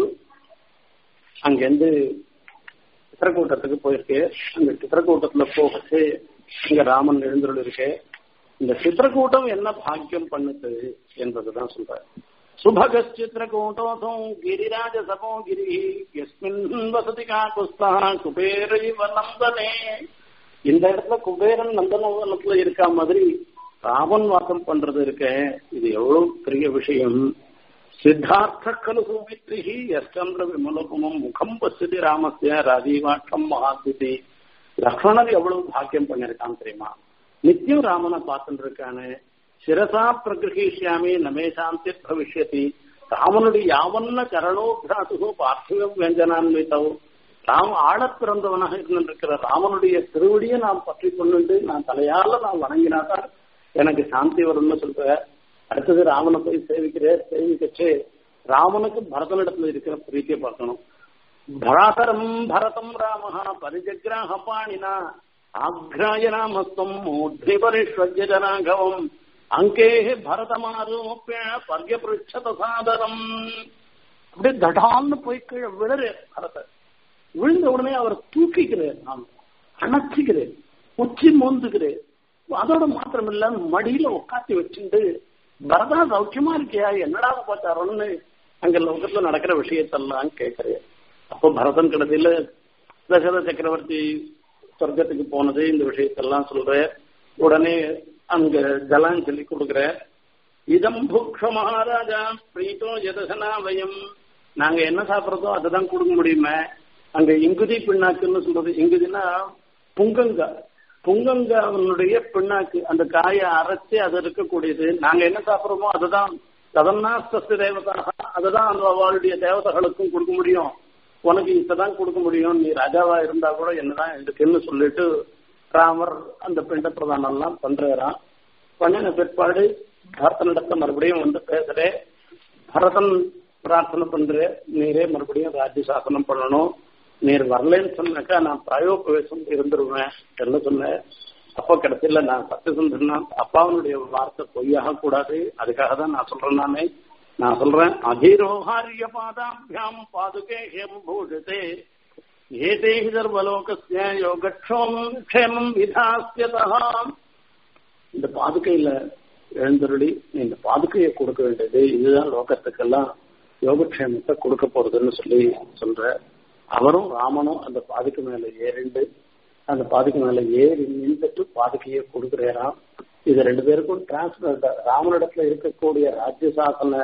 அங்கிருந்து சித்திரக்கூட்டத்துக்கு போயிருக்கு அந்த சித்திரக்கூட்டத்துல போகச்சு இங்க ராமன் எழுந்துள்ள இருக்கு இந்த சித்திரக்கூட்டம் என்ன பாக்கியம் பண்ணுது என்பதுதான் சொல்றாரு சுபகச்சித்திரக்கூட்டோசம் கிரிராஜ சபோ கிரி எஸ்மின் வசதி காக்குஸ்தா குபேரைவ நந்தனே இந்த இடத்துல குபேரன் நந்தனவனத்துல இருக்கா மாதிரி ராமன் வாசம் பண்றது இருக்க இது எவ்வளவு பெரிய விஷயம் சித்தார்த்த கலு சுமித்ரிஹி யஷ்டந்திர விமலகுமம் முகம் பசிதி ராமஸ்ய ராஜீவாட்டம் மகாசிதி லக்ஷ்மணர் எவ்வளவு பாக்கியம் பண்ணிருக்கான் தெரியுமா நித்தியம் ராமனை பார்த்துட்டு இருக்கானு சிரசா பிரகிருஷியாமி நமே சாந்தி பவிஷ்யதி ராமனுடைய யாவன்ன கரணோபிராசு பார்த்திவம் வெஞ்சனான்வித்தவ் ராம் ஆழ பிறந்தவனாக இருந்திருக்கிற ராமனுடைய திருவடியை நாம் பற்றி கொண்டு நான் தலையால நான் வணங்கினாதான் எனக்கு சாந்தி வரும்னு சொல்ற அடுத்தது ராமனை போய் சேவிக்கிற சேவிக்கச்சு ராமனுக்கு பரதனிடத்துல இருக்கிற பிரீத்தியை பார்க்கணும் பராதரம் பரதம் ராம பரிஜக்ராக பாணினா ஆக்ராய நாமஸ்தம் மூர்த்தி பரிஷ்வஜ ஜனாகவம் அங்கே பரதமாரோப்பிய பர்ய பிருட்சத சாதரம் அப்படியே தடால்னு போய் கீழே விழறு பரத விழுந்த உடனே அவர் தூக்கிக்கிறேன் நான் அணைச்சிக்கிறேன் உச்சி மோந்துக்கிறேன் அதோட மாத்திரம் இல்ல மடியில உட்காத்தி வச்சுட்டு பரதா சௌக்கியமா இருக்கியா என்னடா பார்த்தாரோன்னு அங்க லோகத்துல நடக்கிற விஷயத்தெல்லாம் கேட்கிறேன் அப்போ பரதன் கடைசியில தசரத சக்கரவர்த்தி சொர்க்கத்துக்கு போனது இந்த விஷயத்தெல்லாம் சொல்ற உடனே அங்க ஜலாஞ்சலி கொடுக்குற இதம் புக்ஷ மகாராஜா பிரீத்தோ எதசனா வயம் நாங்க என்ன சாப்பிட்றதோ அதை தான் கொடுக்க முடியுமே அங்க இங்குதி பிண்ணாக்குன்னு சொல்றது இங்குதினா புங்கங்கா புங்கங்காவனுடைய பிண்ணாக்கு அந்த காயை அரைச்சி அது இருக்கக்கூடியது நாங்க என்ன சாப்பிட்றோமோ அதுதான் சதன்னாஸ்து தேவதாக அதுதான் அந்த அவளுடைய தேவதைகளுக்கும் கொடுக்க முடியும் உனக்கு இதான் கொடுக்க முடியும் நீ ராஜாவா இருந்தா கூட என்னதான் இருக்குன்னு சொல்லிட்டு ராமர் அந்த பிண்ட பிரதானம் எல்லாம் பண்றாராம் பண்ணின பிற்பாடு பரதனிடத்தை மறுபடியும் வந்து பேசுறேன் பரதன் பிரார்த்தனை பண்ற நீரே மறுபடியும் ராஜ்ய சாசனம் பண்ணணும் நீர் வரலன்னு சொன்னாக்கா நான் பிராயோபவேசம் இருந்துருவேன் என்ன சொன்னேன் அப்போ கிடைச்சல நான் சத்தியசந்தனா அப்பாவனுடைய வார்த்தை பொய்யாக கூடாது அதுக்காக தான் நான் சொல்றேன் நானே நான் சொல்றேன் அதிரோஹாரிய பாதாபியாம் பாதுகே ஹேம் பூஷிதே ஏதே சர்வலோகஸ்ய யோகக்ஷோம் க்ஷேமம் விதாஸ்யதா இந்த பாதுகையில எழுந்தருளி இந்த பாதுகையை கொடுக்க வேண்டியது இதுதான் லோகத்துக்கெல்லாம் யோகக்ஷேமத்தை கொடுக்க போறதுன்னு சொல்லி சொல்ற அவரும் ராமனும் அந்த பாதுக்கு மேல ஏறிண்டு அந்த பாதுக்கு மேல ஏறி நின்றுட்டு பாதுகையை கொடுக்குறாராம் இது ரெண்டு பேருக்கும் டிரான்ஸ்பர் ராமனிடத்துல இருக்கக்கூடிய ராஜ்ய சாசன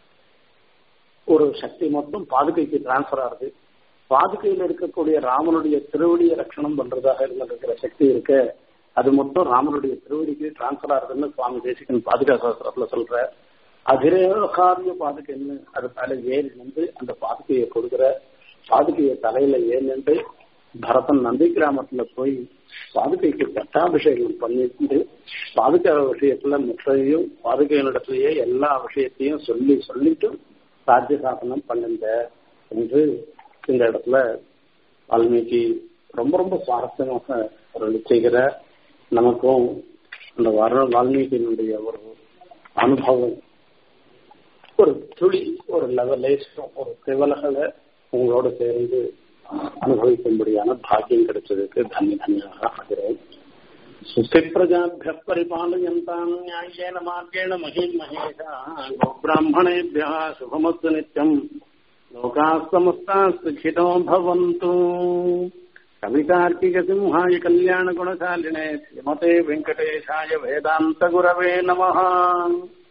ஒரு சக்தி மட்டும் பாதுகைக்கு டிரான்ஸ்பர் ஆகுது பாதுகையில் இருக்கக்கூடிய ராமனுடைய திருவடியை ரட்சணம் பண்றதாக இருந்திருக்கிற சக்தி இருக்க அது மட்டும் ராமனுடைய திருவடிக்கு டிரான்ஸ்பர் ஆகுதுன்னு சுவாமி தேசிகன் பாதுகா சாஸ்திரத்துல சொல்ற அதிரேகாரிய பாதுகைன்னு அது மேல ஏறி நின்று அந்த பாதுகையை கொடுக்குற பாதுகையை தலையில ஏறி நின்று பரதன் நந்தி கிராமத்துல போய் பாதுகைக்கு பட்டாபிஷேகம் பண்ணிட்டு பாதுகா விஷயத்துல முற்றையும் பாதுகையினிடத்திலேயே எல்லா விஷயத்தையும் சொல்லி சொல்லிட்டு ராஜ்ய சாசனம் பண்ணுங்க என்று இந்த இடத்துல வால்மீகி ரொம்ப ரொம்ப சுவாரஸ்யமாக ஒரு செய்கிற நமக்கும் அந்த வர வால்மீகியினுடைய ஒரு அனுபவம் ஒரு துளி ஒரு லெவலேஷம் ஒரு திவலகளை உங்களோட சேர்ந்து அனுபவிக்கும்படியான பாக்கியம் கிடைச்சதுக்கு தன்ய தன்யாக ஆகிறேன் சுஸ்திப்பிரஜாபிய பரிபாலயந்தாம் நியாயேன மார்கேண மகிம் மகேஷா கோபிராமணேபிய சுபமஸ்து நித்யம் लोकास्तमस्तास्तु खितो भवन्तु कवितार्किकसिंहाय कल्याणगुणशालिने श्रीमते वेङ्कटेशाय वेदान्तगुरवे नमः